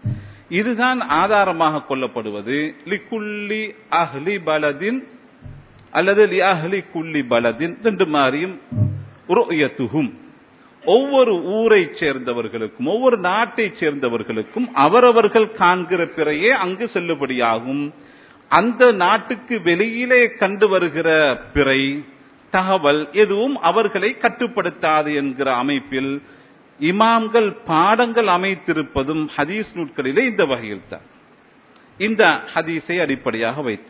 இதுதான் ஆதாரமாக கொள்ளப்படுவது லிக்குல்லி அஹ்லி பலதின் அல்லது லி அஹ்லி குல்லி பலதின் ரெண்டு மாதிரியும் ருயத்துஹும் ஒவ்வொரு ஊரை சேர்ந்தவர்களுக்கும் ஒவ்வொரு நாட்டை சேர்ந்தவர்களுக்கும் அவரவர்கள் காண்கிற பிறையே அங்கு செல்லுபடியாகும் அந்த நாட்டுக்கு வெளியிலே கண்டு வருகிற பிறை தகவல் எதுவும் அவர்களை கட்டுப்படுத்தாது என்கிற அமைப்பில் இமாம்கள் பாடங்கள் அமைத்திருப்பதும் ஹதீஸ் நூட்களிலே இந்த வகையில் தான் இந்த ஹதீஸை அடிப்படையாக வைத்து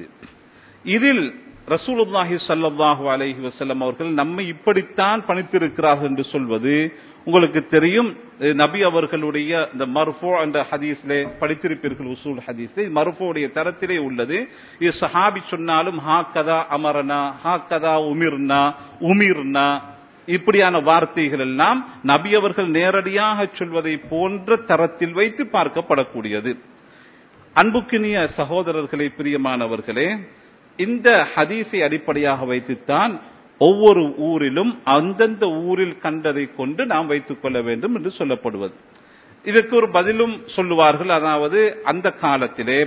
இதில் ரசூலுல்லாஹி ஸல்லல்லாஹு அலைஹி வஸல்லம் அவர்கள் நம்மை இப்படித்தான் பணித்திருக்கிறார்கள் என்று சொல்வது உங்களுக்கு தெரியும் நபி அவர்களுடைய இந்த மர்ஃபோ என்ற ஹதீஸ்லே படித்திருப்பீர்கள் உசூல் ஹதீஸ்லே மர்ஃபோடைய தரத்திலே உள்ளது இது சஹாபி சொன்னாலும் ஹா கதா அமரனா ஹா கதா உமிர்னா உமிர்னா இப்படியான வார்த்தைகள் எல்லாம் நபி அவர்கள் நேரடியாக சொல்வதை போன்ற தரத்தில் வைத்து பார்க்கப்படக்கூடியது அன்புக்கினிய சகோதரர்களே பிரியமானவர்களே இந்த ஹதீஸை அடிப்படையாக வைத்துத்தான் ஒவ்வொரு ஊரிலும் அந்தந்த ஊரில் கண்டதை கொண்டு நாம் வைத்துக் கொள்ள வேண்டும் என்று சொல்லப்படுவது இதற்கு ஒரு பதிலும் சொல்லுவார்கள் அதாவது அந்த காலத்திலே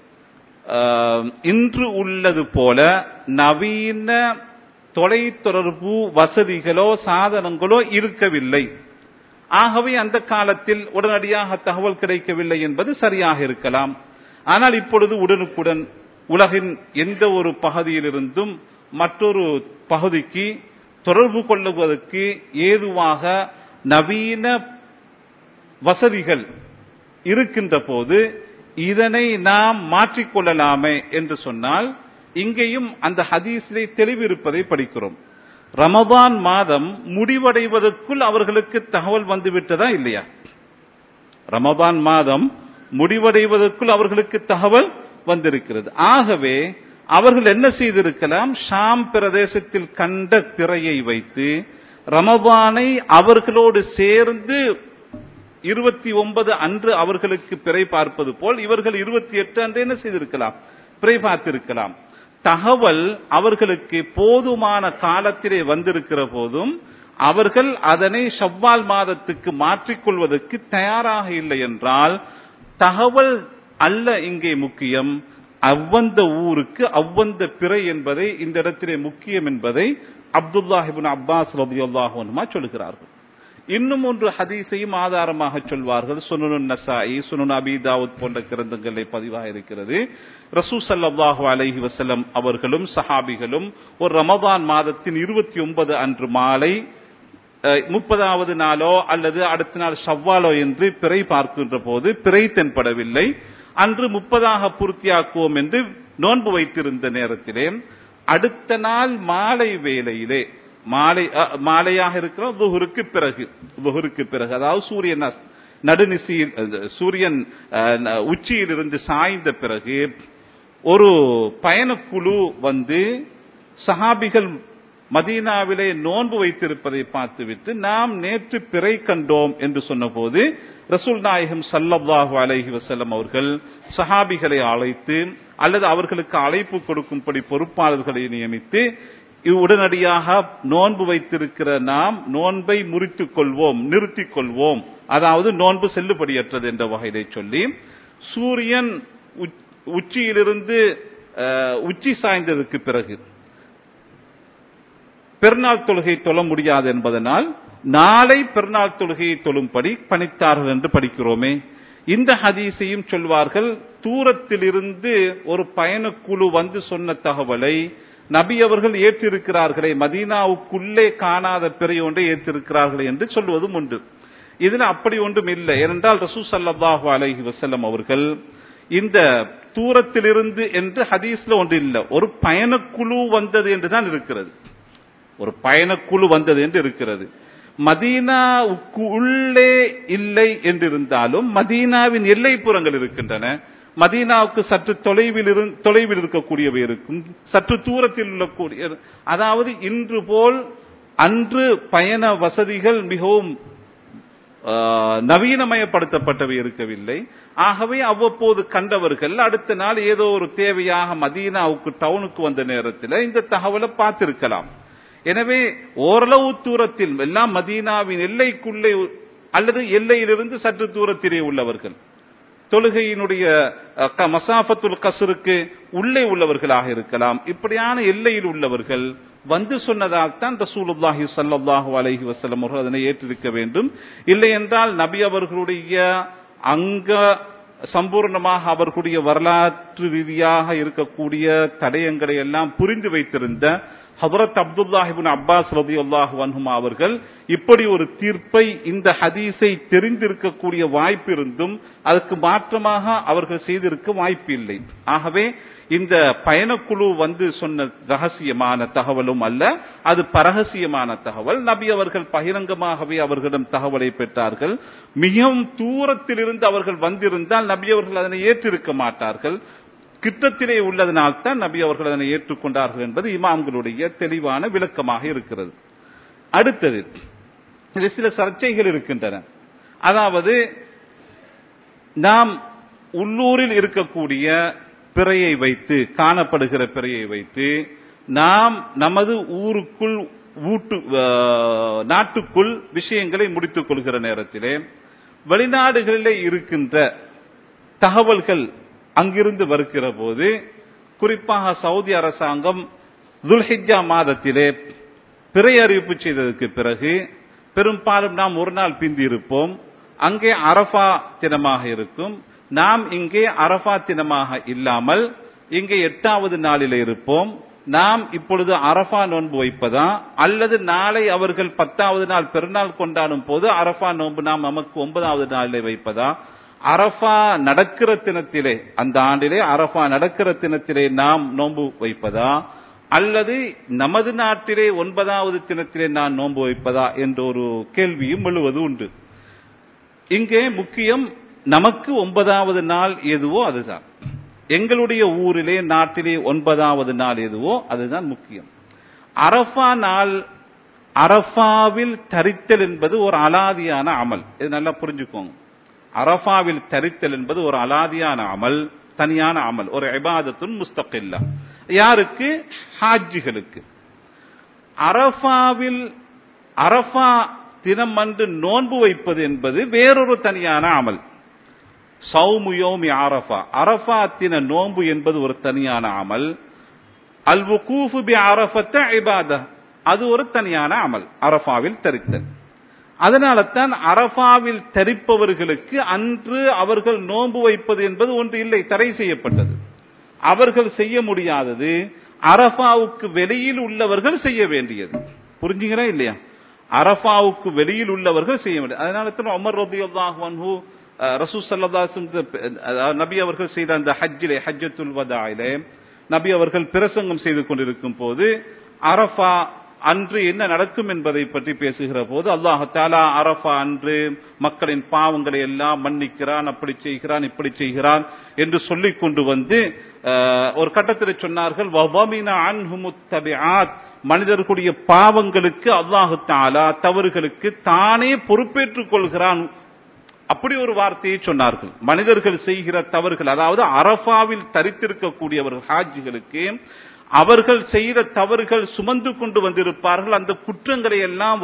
இன்று உள்ளது போல நவீன தொலைத்தொடர்பு வசதிகளோ சாதனங்களோ இருக்கவில்லை ஆகவே அந்த காலத்தில் உடனடியாக தகவல் கிடைக்கவில்லை என்பது சரியாக இருக்கலாம் ஆனால் இப்பொழுது உடனுக்குடன் உலகின் எந்த ஒரு பகுதியிலிருந்தும் மற்றொரு பகுதிக்கு தொடர்பு கொள்ளுவதற்கு ஏதுவாக நவீன வசதிகள் இருக்கின்ற போது இதனை நாம் மாற்றிக்கொள்ளலாமே என்று சொன்னால் இங்கேயும் அந்த ஹதீஸிலே தெளிவு இருப்பதை படிக்கிறோம் ரமபான் மாதம் முடிவடைவதற்குள் அவர்களுக்கு தகவல் வந்துவிட்டதா இல்லையா ரமபான் மாதம் முடிவடைவதற்குள் அவர்களுக்கு தகவல் வந்திருக்கிறது ஆகவே அவர்கள் என்ன செய்திருக்கலாம் ஷாம் பிரதேசத்தில் கண்ட திரையை வைத்து ரமபானை அவர்களோடு சேர்ந்து இருபத்தி ஒன்பது அன்று அவர்களுக்கு பிறை பார்ப்பது போல் இவர்கள் இருபத்தி எட்டு அன்று என்ன செய்திருக்கலாம் பிறை பார்த்திருக்கலாம் தகவல் அவர்களுக்கு போதுமான காலத்திலே வந்திருக்கிற போதும் அவர்கள் அதனை ஷவ்வால் மாதத்துக்கு மாற்றிக்கொள்வதற்கு தயாராக இல்லை என்றால் தகவல் அல்ல இங்கே முக்கியம் அவ்வந்த ஊருக்கு அவ்வந்த பிறை என்பதை இந்த இடத்திலே முக்கியம் என்பதை அப்துல்லாஹிபின் அப்பாஸ் ரபியுல்லாஹு அன்ஹுமா சொல்கிறார்கள் இன்னும் ஒன்று ஹதீஸையும் ஆதாரமாக சொல்வார்கள் சுனனு நசாயி சுனன் அபி தாவூத் போன்ற கிரந்தங்களில் பதிவாக இருக்கிறது ரசூ சல்லாஹு அலைஹி வசல்லம் அவர்களும் சஹாபிகளும் ஒரு ரமதான் மாதத்தின் இருபத்தி ஒன்பது அன்று மாலை முப்பதாவது நாளோ அல்லது அடுத்த நாள் ஷவ்வாலோ என்று பிறை பார்க்கின்ற போது பிறை தென்படவில்லை அன்று முப்பதாக பூர்த்தியாக்குவோம் என்று நோன்பு வைத்திருந்த நேரத்திலே அடுத்த நாள் மாலை வேளையிலே மாலை மாலையாக இருக்கிற துஹருக்கு பிறகு துஹருக்கு பிறகு அதாவது சூரியன் நடுநிசையில் சூரியன் உச்சியில் இருந்து சாய்ந்த பிறகு ஒரு பயணக்குழு வந்து சஹாபிகள் மதீனாவிலே நோன்பு வைத்திருப்பதை பார்த்துவிட்டு நாம் நேற்று பிறை கண்டோம் என்று சொன்னபோது ரசூல் நாயகம் சல்லல்லாஹு அலைஹி வசல்லம் அவர்கள் சஹாபிகளை அழைத்து அல்லது அவர்களுக்கு அழைப்பு கொடுக்கும்படி பொறுப்பாளர்களை நியமித்து உடனடியாக நோன்பு வைத்திருக்கிற நாம் நோன்பை முறித்துக் கொள்வோம் நிறுத்திக் கொள்வோம் அதாவது நோன்பு செல்லுபடியற்றது என்ற வகையிலே சொல்லி சூரியன் உச்சியிலிருந்து உச்சி சாய்ந்ததற்கு பிறகு பெருநாள் தொழுகை தொழ முடியாது என்பதனால் நாளை பெருநாள் தொழுகையை தொழும்படி பணித்தார்கள் என்று படிக்கிறோமே இந்த ஹதீஸையும் சொல்வார்கள் தூரத்திலிருந்து ஒரு பயணக்குழு வந்து சொன்ன தகவலை நபி அவர்கள் ஏற்றிருக்கிறார்களே மதீனாவுக்குள்ளே காணாத பிறை ஒன்றை ஏற்றிருக்கிறார்கள் என்று சொல்வதும் உண்டு இதுல அப்படி ஒன்றும் இல்லை ஏனென்றால் ரசூ சல்லாஹூ அலஹி வசல்லம் அவர்கள் இந்த தூரத்திலிருந்து என்று ஹதீஸ்ல ஒன்று இல்லை ஒரு பயணக்குழு வந்தது என்றுதான் இருக்கிறது ஒரு பயணக்குழு வந்தது என்று இருக்கிறது மதீனாவுக்கு உள்ளே இல்லை என்றிருந்தாலும் மதீனாவின் எல்லைப்புறங்கள் இருக்கின்றன மதீனாவுக்கு சற்று தொலைவில் தொலைவில் இருக்கக்கூடியவை இருக்கும் சற்று தூரத்தில் உள்ளக்கூடிய அதாவது இன்று போல் அன்று பயண வசதிகள் மிகவும் நவீனமயப்படுத்தப்பட்டவை இருக்கவில்லை ஆகவே அவ்வப்போது கண்டவர்கள் அடுத்த நாள் ஏதோ ஒரு தேவையாக மதீனாவுக்கு டவுனுக்கு வந்த நேரத்தில் இந்த தகவலை பார்த்திருக்கலாம் எனவே ஓரளவு தூரத்தில் எல்லாம் மதீனாவின் எல்லைக்குள்ளே அல்லது எல்லையிலிருந்து சற்று தூரத்திலே உள்ளவர்கள் தொழுகையினுடைய மசாஃபத்துல் கசருக்கு உள்ளே உள்ளவர்களாக இருக்கலாம் இப்படியான எல்லையில் உள்ளவர்கள் வந்து சொன்னதால் தான் ரசூலுல்லாஹி சல்லாஹூ அலஹி வசலம் அவர்கள் அதனை ஏற்றிருக்க வேண்டும் இல்லை என்றால் நபி அவர்களுடைய அங்க சம்பூர்ணமாக அவர்களுடைய வரலாற்று ரீதியாக இருக்கக்கூடிய தடயங்களை எல்லாம் புரிந்து வைத்திருந்த ஹபரத் அப்துல்லாஹிபின் அப்பாஸ் ரதி அல்லாஹு வன்ஹுமா அவர்கள் இப்படி ஒரு தீர்ப்பை இந்த ஹதீஸை தெரிந்திருக்கக்கூடிய வாய்ப்பு இருந்தும் அதுக்கு மாற்றமாக அவர்கள் செய்திருக்க வாய்ப்பு இல்லை ஆகவே இந்த பயணக்குழு வந்து சொன்ன ரகசியமான தகவலும் அல்ல அது பரகசியமான தகவல் நபி அவர்கள் பகிரங்கமாகவே அவர்களிடம் தகவலை பெற்றார்கள் மிகவும் தூரத்தில் இருந்து அவர்கள் வந்திருந்தால் நபி அவர்கள் அதனை ஏற்றிருக்க மாட்டார்கள் கிட்டத்திலே உள்ளதனால் தான் நபி அவர்கள் அதனை ஏற்றுக்கொண்டார்கள் என்பது இமாம்களுடைய தெளிவான விளக்கமாக இருக்கிறது அடுத்தது இது சில சர்ச்சைகள் இருக்கின்றன அதாவது நாம் உள்ளூரில் இருக்கக்கூடிய பிறையை வைத்து காணப்படுகிற பிறையை வைத்து நாம் நமது ஊருக்குள் ஊட்டு நாட்டுக்குள் விஷயங்களை முடித்துக் கொள்கிற நேரத்திலே வெளிநாடுகளிலே இருக்கின்ற தகவல்கள் அங்கிருந்து வருகிற போது குறிப்பாக சவுதி அரசாங்கம் துல்ஹிஜா மாதத்திலே பிறை அறிவிப்பு செய்ததற்கு பிறகு பெரும்பாலும் நாம் ஒரு நாள் பிந்தி இருப்போம் அங்கே அரபா தினமாக இருக்கும் நாம் இங்கே அரபா தினமாக இல்லாமல் இங்கே எட்டாவது நாளில் இருப்போம் நாம் இப்பொழுது அரபா நோன்பு வைப்பதா அல்லது நாளை அவர்கள் பத்தாவது நாள் பெருநாள் கொண்டாடும் போது அரபா நோன்பு நாம் நமக்கு ஒன்பதாவது நாளிலே வைப்பதா அரபா நடக்கிற தினத்திலே அந்த ஆண்டிலே அரபா நடக்கிற தினத்திலே நாம் நோன்பு வைப்பதா அல்லது நமது நாட்டிலே ஒன்பதாவது தினத்திலே நான் நோன்பு வைப்பதா என்ற ஒரு கேள்வியும் எழுவது உண்டு இங்கே முக்கியம் நமக்கு ஒன்பதாவது நாள் எதுவோ அதுதான் எங்களுடைய ஊரிலே நாட்டிலே ஒன்பதாவது நாள் எதுவோ அதுதான் முக்கியம் அரபா நாள் அரபாவில் தரித்தல் என்பது ஒரு அலாதியான அமல் இது நல்லா புரிஞ்சுக்கோங்க அரபாவில் தரித்தல் என்பது ஒரு அலாதியான அமல் தனியான அமல் ஒரு இபாதத்துன் முஸ்தகில்லா யாருக்கு ஹாஜிகளுக்கு அரபாவில் அரபா தினம் அன்று நோன்பு வைப்பது என்பது வேறொரு தனியான அமல் சௌமுயோமி அரபா அரபா தின நோன்பு என்பது ஒரு தனியான அமல் அல் வுகூஃபு பி அரஃபத்த இபாதா அது ஒரு தனியான அமல் அரஃபாவில் தரித்தல் அதனால தான் அரஃபாவில் தரிப்பவர்களுக்கு அன்று அவர்கள் நோன்பு வைப்பது என்பது ஒன்று இல்லை தடை செய்யப்பட்டது அவர்கள் செய்ய முடியாதது அரஃபாவுக்கு வெளியில் உள்ளவர்கள் செய்ய வேண்டியது புரிஞ்சுங்களா இல்லையா அரஃபாவுக்கு வெளியில் உள்ளவர்கள் செய்ய வேண்டியது அதனால தான் உமர் ரபி அல்லாஹு ரசூ சல்லாசும் நபி அவர்கள் செய்த அந்த ஹஜ்ஜிலே ஹஜ்ஜத்துல் வதாயிலே நபி அவர்கள் பிரசங்கம் செய்து கொண்டிருக்கும் போது அரஃபா அன்று என்ன நடக்கும் என்பதை பற்றி பேசுகிற போது அல்லாஹாலா அரஃபா அன்று மக்களின் பாவங்களை எல்லாம் மன்னிக்கிறான் அப்படி செய்கிறான் இப்படி செய்கிறான் என்று சொல்லிக் கொண்டு வந்து ஒரு கட்டத்தில் சொன்னார்கள் மனிதர்களுடைய பாவங்களுக்கு அல்லாஹு தாலா தவறுகளுக்கு தானே பொறுப்பேற்றுக் கொள்கிறான் அப்படி ஒரு வார்த்தையை சொன்னார்கள் மனிதர்கள் செய்கிற தவறுகள் அதாவது அரஃபாவில் தரித்திருக்கக்கூடியவர்கள் ஹாஜிகளுக்கு அவர்கள் செய்த தவறுகள் சுமந்து கொண்டு வந்திருப்பார்கள் அந்த குற்றங்களை எல்லாம்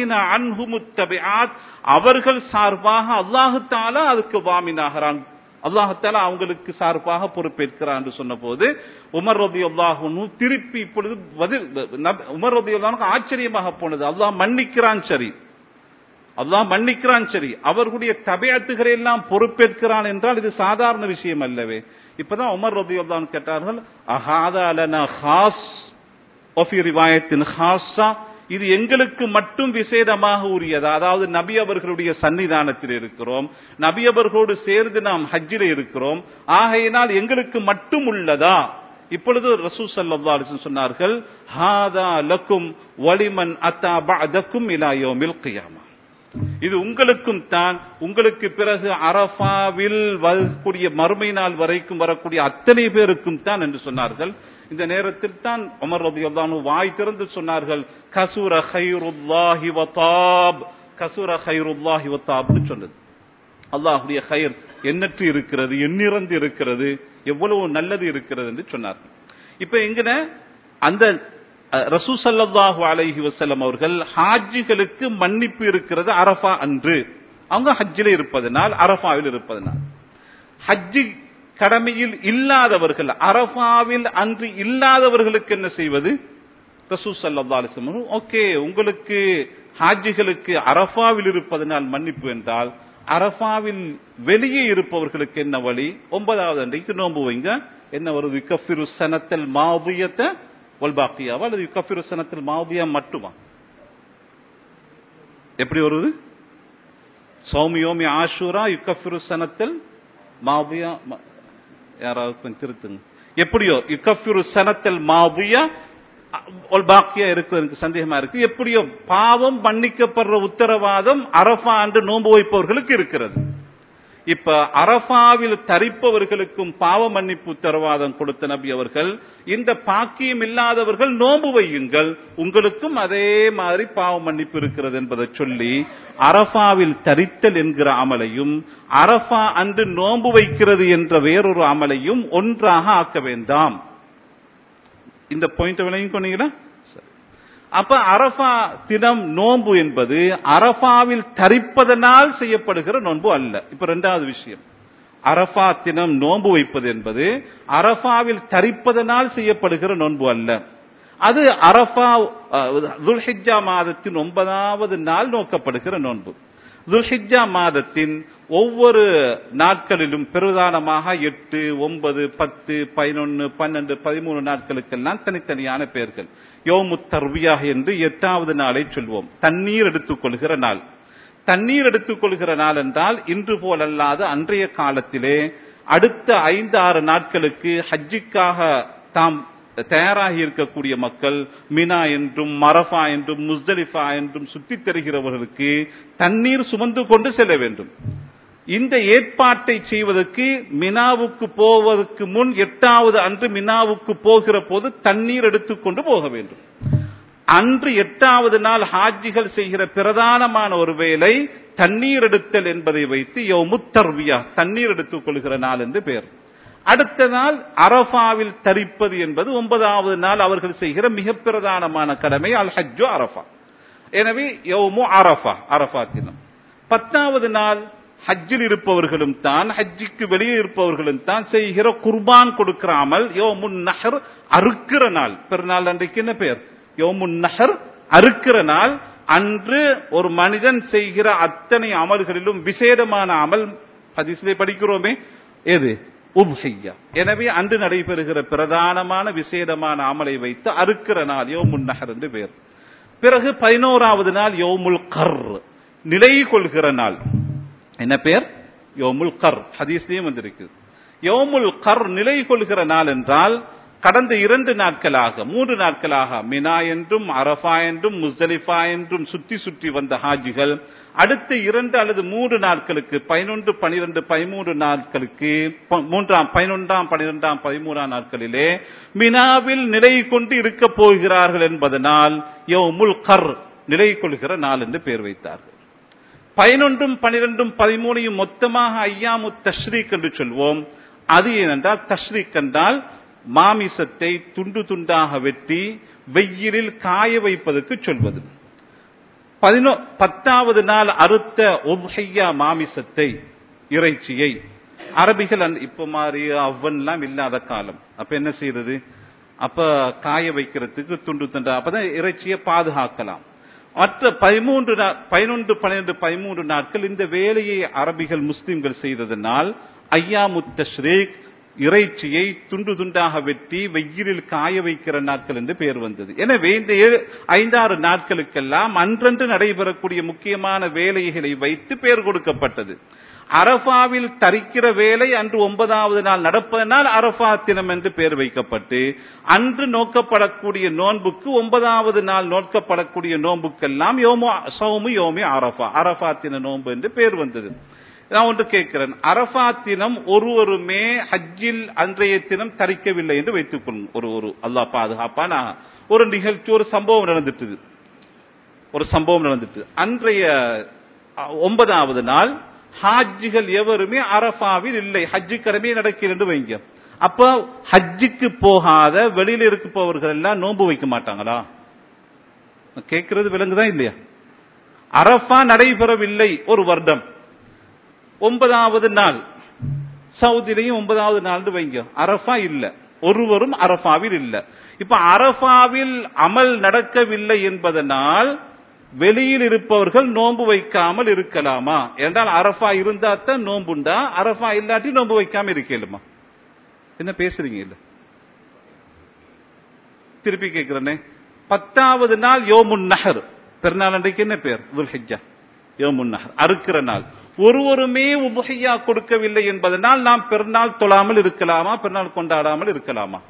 அவர்கள் சார்பாக அல்லாஹு தாலா அதுக்கு வாமினாகிறான் அல்லாஹால அவங்களுக்கு சார்பாக பொறுப்பேற்கிறான் என்று சொன்ன போது உமர் ரபி அல்லாஹு திருப்பி இப்பொழுது பதில் உமர் ரபி அல்லாஹுக்கு ஆச்சரியமாக போனது அல்லாஹ் மன்னிக்கிறான் சரி அல்லாஹ் மன்னிக்கிறான் சரி அவர்களுடைய தபையத்துகளை எல்லாம் பொறுப்பேற்கிறான் என்றால் இது சாதாரண விஷயம் அல்லவே இப்பதான் உமர் ரபி அல்லான் கேட்டார்கள் அஹாதா அலனா ஹாஸ் ஒஃபி ரிவாயத்தின் ஹாஸா இது எங்களுக்கு மட்டும் விசேடமாக உரியதா அதாவது நபி அவர்களுடைய சன்னிதானத்தில் இருக்கிறோம் நபி அவர்களோடு சேர்ந்து நாம் ஹஜ்ஜில் இருக்கிறோம் ஆகையினால் எங்களுக்கு மட்டும் உள்ளதா இப்பொழுது ரசூ சல்லா சொன்னார்கள் ஹாதா லக்கும் வலிமன் அத்தா பஅதக்கும் இலா யௌமில் கியாமா இது உங்களுக்கும் தான் உங்களுக்கு பிறகு அரபாவில் வரக்கூடிய மறுமை நாள் வரைக்கும் வரக்கூடிய அத்தனை பேருக்கும் தான் என்று சொன்னார்கள் இந்த நேரத்தில் தான் உமர் ரபி வாய் திறந்து சொன்னார்கள் கசூர ஹைருல்லாஹி வதாப் கசூர ஹைருல்லாஹி வதாப்னு சொன்னது அல்லாஹுடைய ஹைர் எண்ணற்று இருக்கிறது எண்ணிறந்து இருக்கிறது எவ்வளவு நல்லது இருக்கிறது என்று சொன்னார்கள் இப்ப எங்கன அந்த ரசூ சல்லாஹூ அலைஹி வசல்லம் அவர்கள் ஹாஜிகளுக்கு மன்னிப்பு இருக்கிறது அரஃபா அன்று அவங்க ஹஜ்ஜில் இருப்பதனால் அரஃபாவில் இருப்பதனால் ஹஜ்ஜி கடமையில் இல்லாதவர்கள் அரஃபாவில் அன்று இல்லாதவர்களுக்கு என்ன செய்வது ரசூ சல்லா அலிஸ்லம் ஓகே உங்களுக்கு ஹாஜிகளுக்கு அரஃபாவில் இருப்பதனால் மன்னிப்பு என்றால் அரஃபாவில் வெளியே இருப்பவர்களுக்கு என்ன வழி ஒன்பதாவது அன்றைக்கு நோன்பு வைங்க என்ன வருது கஃபிரு சனத்தல் மாவியத்தை ஒல்பாக்கியாவா அல்லது யுக்கஃபிரு சனத்தில் மாவியா மட்டுமா எப்படி வருது சௌமியோமி ஆஷூரா யுக்கஃபிரு சனத்தில் மாவியா யாராவது கொஞ்சம் திருத்துங்க எப்படியோ யுக்கஃபிரு சனத்தில் மாவியா பாக்கியா இருக்கு எனக்கு சந்தேகமா இருக்கு எப்படியோ பாவம் மன்னிக்கப்படுற உத்தரவாதம் அரபா அன்று நோன்பு வைப்பவர்களுக்கு இருக்கிறது இப்ப அரபாவில் தரிப்பவர்களுக்கும் பாவ மன்னிப்பு உத்தரவாதம் கொடுத்த நபி அவர்கள் இந்த பாக்கியம் இல்லாதவர்கள் நோன்பு வையுங்கள் உங்களுக்கும் அதே மாதிரி பாவ மன்னிப்பு இருக்கிறது என்பதை சொல்லி அரபாவில் தரித்தல் என்கிற அமலையும் அரபா அன்று நோன்பு வைக்கிறது என்ற வேறொரு அமலையும் ஒன்றாக ஆக்க வேண்டாம் இந்த பாயிண்ட் விலையும் கொண்டீங்களா அப்ப அரபா தினம் நோன்பு என்பது அரபாவில் தரிப்பதனால் செய்யப்படுகிற நோன்பு அல்ல இப்ப ரெண்டாவது விஷயம் அரபா தினம் நோன்பு வைப்பது என்பது அரபாவில் தரிப்பதனால் செய்யப்படுகிற நோன்பு அல்ல அது அரபா துல்ஹிஜா மாதத்தின் ஒன்பதாவது நாள் நோக்கப்படுகிற நோன்பு துல்ஹிஜா மாதத்தின் ஒவ்வொரு நாட்களிலும் பிரதானமாக எட்டு ஒன்பது பத்து பதினொன்னு பன்னெண்டு பதிமூணு நாட்களுக்கெல்லாம் தனித்தனியான பெயர்கள் யோமு தர்வியாக என்று எட்டாவது நாளை சொல்வோம் தண்ணீர் எடுத்துக்கொள்கிற நாள் தண்ணீர் எடுத்துக்கொள்கிற நாள் என்றால் இன்று போலல்லாத அன்றைய காலத்திலே அடுத்த ஐந்து ஆறு நாட்களுக்கு ஹஜ்ஜிக்காக தாம் தயாராகி இருக்கக்கூடிய மக்கள் மினா என்றும் மரஃபா என்றும் முஸ்தலிஃபா என்றும் சுற்றித் தருகிறவர்களுக்கு தண்ணீர் சுமந்து கொண்டு செல்ல வேண்டும் இந்த ஏற்பாட்டை செய்வதற்கு மினாவுக்கு போவதற்கு முன் எட்டாவது அன்று மினாவுக்கு போகிற போது தண்ணீர் எடுத்துக்கொண்டு போக வேண்டும் அன்று எட்டாவது நாள் ஹாஜிகள் செய்கிற பிரதானமான ஒரு வேலை தண்ணீர் எடுத்தல் என்பதை வைத்து யோ முத்தர்வியா தண்ணீர் எடுத்துக் கொள்கிற நாள் என்று பெயர் அடுத்த நாள் அரபாவில் தரிப்பது என்பது ஒன்பதாவது நாள் அவர்கள் செய்கிற மிக பிரதானமான கடமை அல் ஹஜ்ஜு அரபா எனவே யோமு அரபா அரபா தினம் பத்தாவது நாள் ஹஜ்ஜில் இருப்பவர்களும் தான் ஹஜ்ஜிக்கு வெளியே இருப்பவர்களும் தான் செய்கிற குர்பான் கொடுக்கிற அமல் யோமுன் நஹர் அறுக்கிற நாள் பெருநாள் அன்றைக்கு என்ன பெயர் யோமுன் நஹர் அறுக்கிற நாள் அன்று ஒரு மனிதன் செய்கிற அத்தனை அமல்களிலும் விசேடமான அமல் ஹதீஸ்லே படிக்கிறோமே எது உப்ஹையா எனவே அன்று நடைபெறுகிற பிரதானமான விசேடமான அமலை வைத்து அறுக்கிற நாள் யோமுன் நஹர் என்று பேர் பிறகு பதினோராவது நாள் யோமுல் கர் நிலை கொள்கிற நாள் என்ன பேர் யோமுல் கர் ஹதீஸ்லயும் வந்திருக்கு யோமுல் கர் நிலை கொள்கிற நாள் என்றால் கடந்த இரண்டு நாட்களாக மூன்று நாட்களாக மினா என்றும் அரஃபா என்றும் முஸ்தலிஃபா என்றும் சுற்றி சுற்றி வந்த ஹாஜிகள் அடுத்த இரண்டு அல்லது மூன்று நாட்களுக்கு பதினொன்று பனிரெண்டு பதிமூன்று நாட்களுக்கு ப- மூன்றாம் பதினொன்றாம் பனிரெண்டாம் பதிமூன்றாம் நாட்களிலே மினாவில் நிலை கொண்டு இருக்க போகிறார்கள் என்பதனால் யோமுல் கர் நிலை கொள்கிற நாள் என்று பெயர் வைத்தார்கள் பதினொன்றும் பனிரெண்டும் பதிமூணையும் மொத்தமாக ஐயாமு தஷ்ரீக் என்று சொல்வோம் அது ஏனென்றால் தஷ்ரீக் என்றால் மாமிசத்தை துண்டு துண்டாக வெட்டி வெயிலில் காய வைப்பதற்கு சொல்வது பதினோ பத்தாவது நாள் அறுத்த ஒப்ஹையா மாமிசத்தை இறைச்சியை அரபிகள் அந்த- இப்ப மாதிரி அவன்லாம் இல்லாத காலம் அப்ப என்ன செய்யறது அப்ப காய வைக்கிறதுக்கு துண்டு துண்டா அப்பதான் இறைச்சியை பாதுகாக்கலாம் மற்ற பதிமூன்று நா- பதினொன்று பன்னிரண்டு பதிமூன்று நாட்கள் இந்த வேலையை அரபிகள் முஸ்லிம்கள் செய்ததனால் ஐயாமு தஷ்ரீக் இறைச்சியை துண்டு துண்டாக வெட்டி வெயிலில் காய வைக்கிற நாட்கள் என்று பெயர் வந்தது எனவே இந்த ஏழு- ஐந்தாறு நாட்களுக்கெல்லாம் அன்றன்று நடைபெறக்கூடிய முக்கியமான வேலைகளை வைத்து பெயர் கொடுக்கப்பட்டது அரபாவில் தரிக்கிற வேலை அன்று ஒன்பதாவது நாள் நடப்பதனால் அரபா தினம் என்று பெயர் வைக்கப்பட்டு அன்று நோக்கப்படக்கூடிய நோன்புக்கு ஒன்பதாவது நாள் நோக்கப்படக்கூடிய நோன்புக்கெல்லாம் யோமோ சௌமு யோமி அரபா அரபா தின நோன்பு என்று பெயர் வந்தது நான் ஒன்று கேட்கிறேன் அரபா தினம் ஒருவருமே ஹஜ்ஜில் அன்றைய தினம் தரிக்கவில்லை என்று வைத்துக் கொள்ளும் ஒரு ஒரு அல்லாஹ் பாதுகாப்பான ஒரு நிகழ்ச்சி ஒரு சம்பவம் நடந்துட்டு ஒரு சம்பவம் நடந்துட்டு அன்றைய அ, ஒன்பதாவது நாள் ஹாஜிகள் எவருமே அரபாவில் இல்லை ஹஜ்ஜு கடமை நடக்கிறது வைங்க அப்ப ஹஜ்ஜுக்கு போகாத வெளியில இருப்பவர்கள் எல்லாம் நோன்பு வைக்க மாட்டாங்களா நான் கேட்கிறது விலங்குதான் இல்லையா அரபா நடைபெறவில்லை ஒரு வருடம் ஒன்பதாவது நாள் சவுதிலையும் ஒன்பதாவது நாள் வைங்க அரபா இல்ல ஒருவரும் அரபாவில் இல்ல இப்ப அரபாவில் அமல் நடக்கவில்லை என்பதனால் வெளியில் இருப்பவர்கள் நோன்பு வைக்காமல் இருக்கலாமா என்றால் அரபா இருந்தா தான் நோன்புண்டா அரபா இல்லாட்டி நோன்பு வைக்காம இருக்கலுமா என்ன பேசுறீங்க இல்ல திருப்பி கேட்கிறேனே பத்தாவது நாள் யோமுன் நஹர் பெருநாள் அன்றைக்கு என்ன பேர் துல்ஹிஜா யோமுன் நஹர் அறுக்கிற நாள் ஒருவருமே உபஹையா கொடுக்கவில்லை என்பதனால் நாம் பெருநாள் தொழாமல் இருக்கலாமா பெருநாள் கொண்டாடாமல் இருக்கலாமா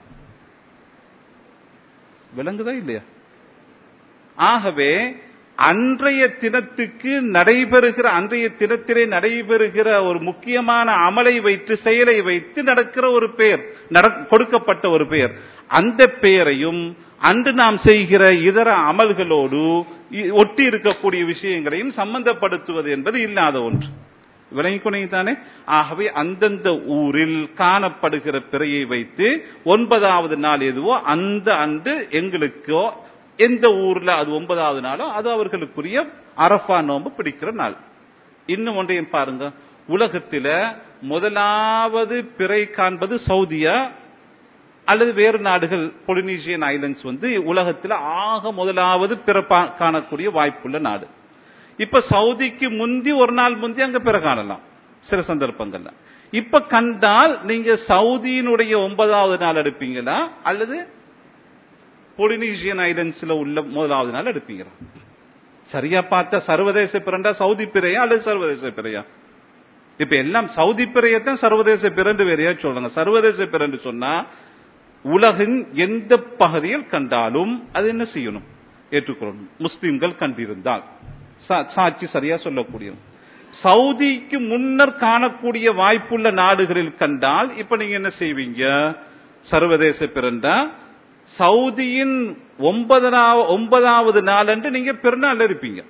விளங்குதா இல்லையா ஆகவே அன்றைய தினத்துக்கு நடைபெறுகிற அன்றைய தினத்திலே நடைபெறுகிற ஒரு முக்கியமான அமலை வைத்து செயலை வைத்து நடக்கிற ஒரு பெயர் நட- கொடுக்கப்பட்ட ஒரு பெயர் அந்த பெயரையும் அன்று நாம் செய்கிற இதர அமல்களோடு இ- ஒட்டி இருக்கக்கூடிய விஷயங்களையும் சம்பந்தப்படுத்துவது என்பது இல்லாத ஒன்று விளங்கிக் தானே ஆகவே அந்தந்த ஊரில் காணப்படுகிற பிறையை வைத்து ஒன்பதாவது நாள் எதுவோ அந்த அன்று எங்களுக்கோ எந்த ஊர்ல அது ஒன்பதாவது நாளோ அது அவர்களுக்குரிய அரஃபா நோன்பு பிடிக்கிற நாள் இன்னும் ஒன்றையும் பாருங்க உலகத்தில முதலாவது பிறை காண்பது சவுதியா அல்லது வேறு நாடுகள் பொலினீசியன் ஐலண்ட்ஸ் வந்து உலகத்தில் ஆக முதலாவது பிற பா- காணக்கூடிய வாய்ப்புள்ள நாடு இப்ப சவுதிக்கு முந்தி ஒரு நாள் முந்தி அங்க பிற காணலாம் சில சந்தர்ப்பங்கள்ல இப்ப கண்டால் நீங்க சவுதியினுடைய ஒன்பதாவது நாள் எடுப்பீங்களா அல்லது பொலினீசியன் ஐலண்ட்ஸ்ல உள்ள முதலாவது நாள் எடுப்பீங்களா சரியா பார்த்தா சர்வதேச பிறண்டா சவுதி பிறையா அல்லது சர்வதேச பிறையா இப்ப எல்லாம் சவுதி பிறையத்தான் சர்வதேச பிறண்டு வேறையா சொல்றாங்க சர்வதேச பிறண்டு சொன்னா உலகின் எந்த பகுதியில் கண்டாலும் அது என்ன செய்யணும் ஏற்றுக்கொள்ளணும் முஸ்லிம்கள் கண்டிருந்தால் சா- சாட்சி சரியா சொல்லக்கூடிய சவுதிக்கு முன்னர் காணக்கூடிய வாய்ப்புள்ள நாடுகளில் கண்டால் இப்ப நீங்க என்ன செய்வீங்க சர்வதேச பிறண்டா சவுதியின் ஒன்பதாவது ஒன்பதாவது நாளன்று நீங்க பெருநாள் இருப்பீங்க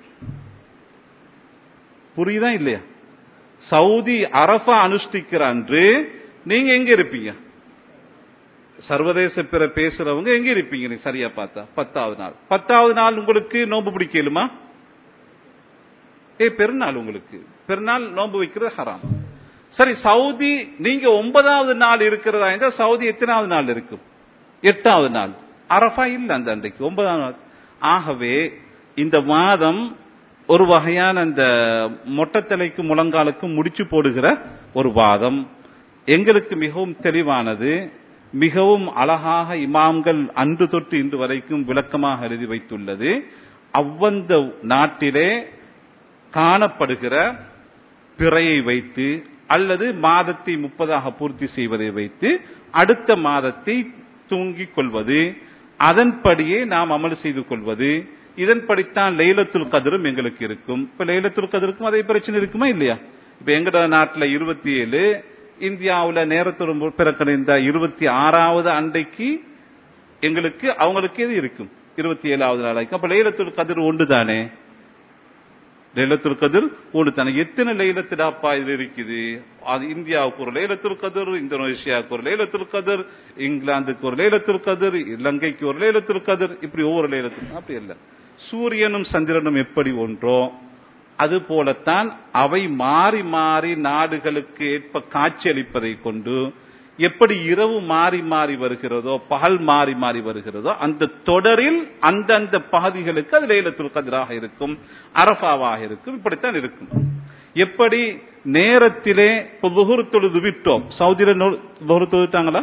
புரியுதா இல்லையா சவுதி அரபா அனுஷ்டிக்கிற அன்று நீங்க எங்க இருப்பீங்க சர்வதேச பிற பேசுறவங்க எங்க இருப்பீங்க நீ சரியா பார்த்தா பத்தாவது நாள் பத்தாவது நாள் உங்களுக்கு நோன்பு பிடிக்கலுமா ஏ பெருநாள் உங்களுக்கு பெருநாள் நோன்பு வைக்கிறது ஹராம் சரி சவுதி நீங்க ஒன்பதாவது நாள் இருக்கிறதா இருந்தா சவுதி எத்தனாவது நாள் இருக்கும் எட்டாவது நாள் அரஃபா இல்ல அந்த அன்றைக்கு ஒன்பதாவது நாள் ஆகவே இந்த வாதம் ஒரு வகையான அந்த மொட்டத்தலைக்கு முழங்காலுக்கு முடிச்சு போடுகிற ஒரு வாதம் எங்களுக்கு மிகவும் தெளிவானது மிகவும் அழகாக இமாம்கள் அன்று தொட்டு இன்று வரைக்கும் விளக்கமாக எழுதி வைத்துள்ளது அவ்வந்த நாட்டிலே காணப்படுகிற பிறையை வைத்து அல்லது மாதத்தை முப்பதாக பூர்த்தி செய்வதை வைத்து அடுத்த மாதத்தை தூங்கிக் கொள்வது அதன்படியே நாம் அமல் செய்து கொள்வது இதன்படித்தான் லைலத்துல் கதிரும் எங்களுக்கு இருக்கும் இப்ப லைலத்துல் கதிருக்கும் அதே பிரச்சனை இருக்குமா இல்லையா இப்ப எங்கட நாட்டுல இருபத்தி ஏழு இந்தியாவுல நேரத்துடன் பிறக்கிற இருபத்தி ஆறாவது அண்டைக்கு எங்களுக்கு அவங்களுக்கு எது இருக்கும் இருபத்தி ஏழாவது நாளைக்கு அப்ப லைலத்துல் கதிர் ஒன்று தானே லைலத்துல் கதிர் ஒன்று தானே எத்தனை லைலத்துடாப்பா இது இருக்குது அது இந்தியாவுக்கு ஒரு லைலத்துல் கதிர் இந்தோனேஷியாவுக்கு ஒரு லைலத்துல் கதிர் இங்கிலாந்துக்கு ஒரு லைலத்துல் கதிர் இலங்கைக்கு ஒரு லைலத்துல் கதிர் இப்படி ஒவ்வொரு லைலத்துல் அப்படி இல்லை சூரியனும் சந்திரனும் எப்படி ஒன்றோ அது போலத்தான் அவை மாறி மாறி நாடுகளுக்கு ஏற்ப காட்சியளிப்பதை கொண்டு எப்படி இரவு மாறி மாறி வருகிறதோ பகல் மாறி மாறி வருகிறதோ அந்த தொடரில் அந்தந்த பகுதிகளுக்கு அது லைலத்துல் கதிராக இருக்கும் அரபாவாக இருக்கும் இப்படித்தான் இருக்கும் எப்படி நேரத்திலே இப்போ புகுர் தொழுது விட்டோம் சவுதியில புகுர் தொழுட்டாங்களா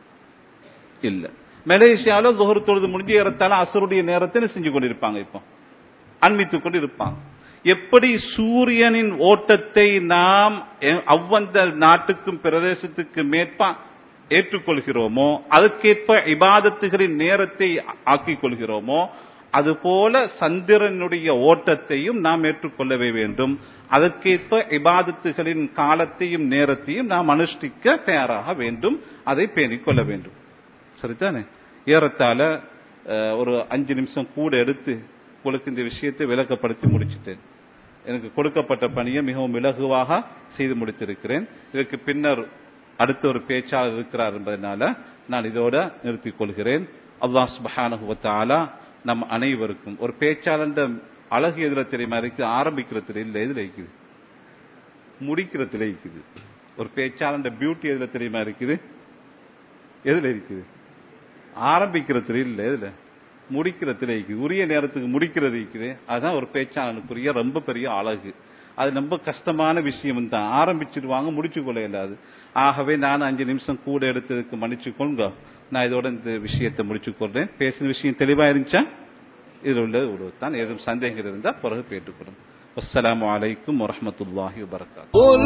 இல்ல மலேசியாவில துஹர் தொழுது முடிஞ்சு ஏறத்தால அசருடைய நேரத்தை செஞ்சு கொண்டிருப்பாங்க இப்போ அண்மித்துக் கொண்டு இருப்பாங்க எப்படி சூரியனின் ஓட்டத்தை நாம் அவ்வந்த நாட்டுக்கும் பிரதேசத்துக்கு மேற்பா ஏற்றுக்கொள்கிறோமோ அதுக்கேற்ப இபாதத்துகளின் நேரத்தை ஆக்கிக் கொள்கிறோமோ அதுபோல சந்திரனுடைய ஓட்டத்தையும் நாம் ஏற்றுக்கொள்ளவே வேண்டும் அதற்கேற்ப இபாதத்துகளின் காலத்தையும் நேரத்தையும் நாம் அனுஷ்டிக்க தயாராக வேண்டும் அதை பேணிக் கொள்ள வேண்டும் சரிதானே ஏறத்தால ஒரு அஞ்சு நிமிஷம் கூட எடுத்து உங்களுக்கு இந்த விஷயத்தை விளக்கப்படுத்தி முடிச்சிட்டேன் எனக்கு கொடுக்கப்பட்ட பணியை மிகவும் இலகுவாக செய்து முடித்திருக்கிறேன் இதற்கு பின்னர் அடுத்த ஒரு பேச்சாளர் இருக்கிறார் என்பதனால நான் இதோட நிறுத்திக் கொள்கிறேன் அல்லாஹ் சுபஹானுவத்தாலா நம் அனைவருக்கும் ஒரு பேச்சாளர் அழகு எதிர தெரியுமா இருக்கு ஆரம்பிக்கிறதுல இல்ல எதுல இருக்குது முடிக்கிறதுல இருக்குது ஒரு பேச்சாளர் பியூட்டி எதுல தெரியுமா இருக்குது எதுல இருக்குது ஆரம்பிக்கிறதுல இல்ல எதுல முடிக்கிறதுல இருக்குது உரிய நேரத்துக்கு முடிக்கிறது இருக்குது அதுதான் ஒரு பேச்சாளனுக்குரிய ரொம்ப பெரிய அழகு அது ரொம்ப கஷ்டமான விஷயம் தான் ஆரம்பிச்சிருவாங்க முடிச்சு கொள்ள இல்லாது ஆகவே நான் அஞ்சு நிமிஷம் கூட எடுத்ததுக்கு மன்னிச்சு கொள்ங்க நான் இதோட இந்த விஷயத்தை முடிச்சு கொள்றேன் பேசின விஷயம் தெளிவா இருந்துச்சா இது உள்ள தான் ஏதும் சந்தேகம் இருந்தா பிறகு கேட்டுக்கிறோம் والسلام عليكم ورحمة الله وبركاته قل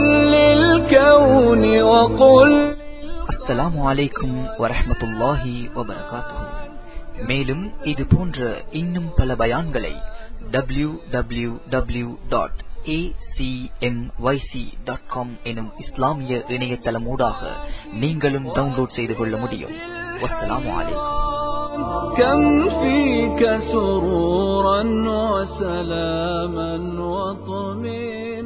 للكون وقل அஸ்ஸலாமு அலைக்கும் வரஹ்மத்துல்லாஹி வபரகாத்துஹு மேலும் இது போன்ற இன்னும் பல பயான்களை டபிள்யூ டபிள்யூ டபிள்யூ டாட் எனும் இஸ்லாமிய இணையதளமூடாக நீங்களும் டவுன்லோட் செய்து கொள்ள முடியும் வஸ்ஸலாமு அலைக்கும் كم فيك سرورا وسلاما وطمئنا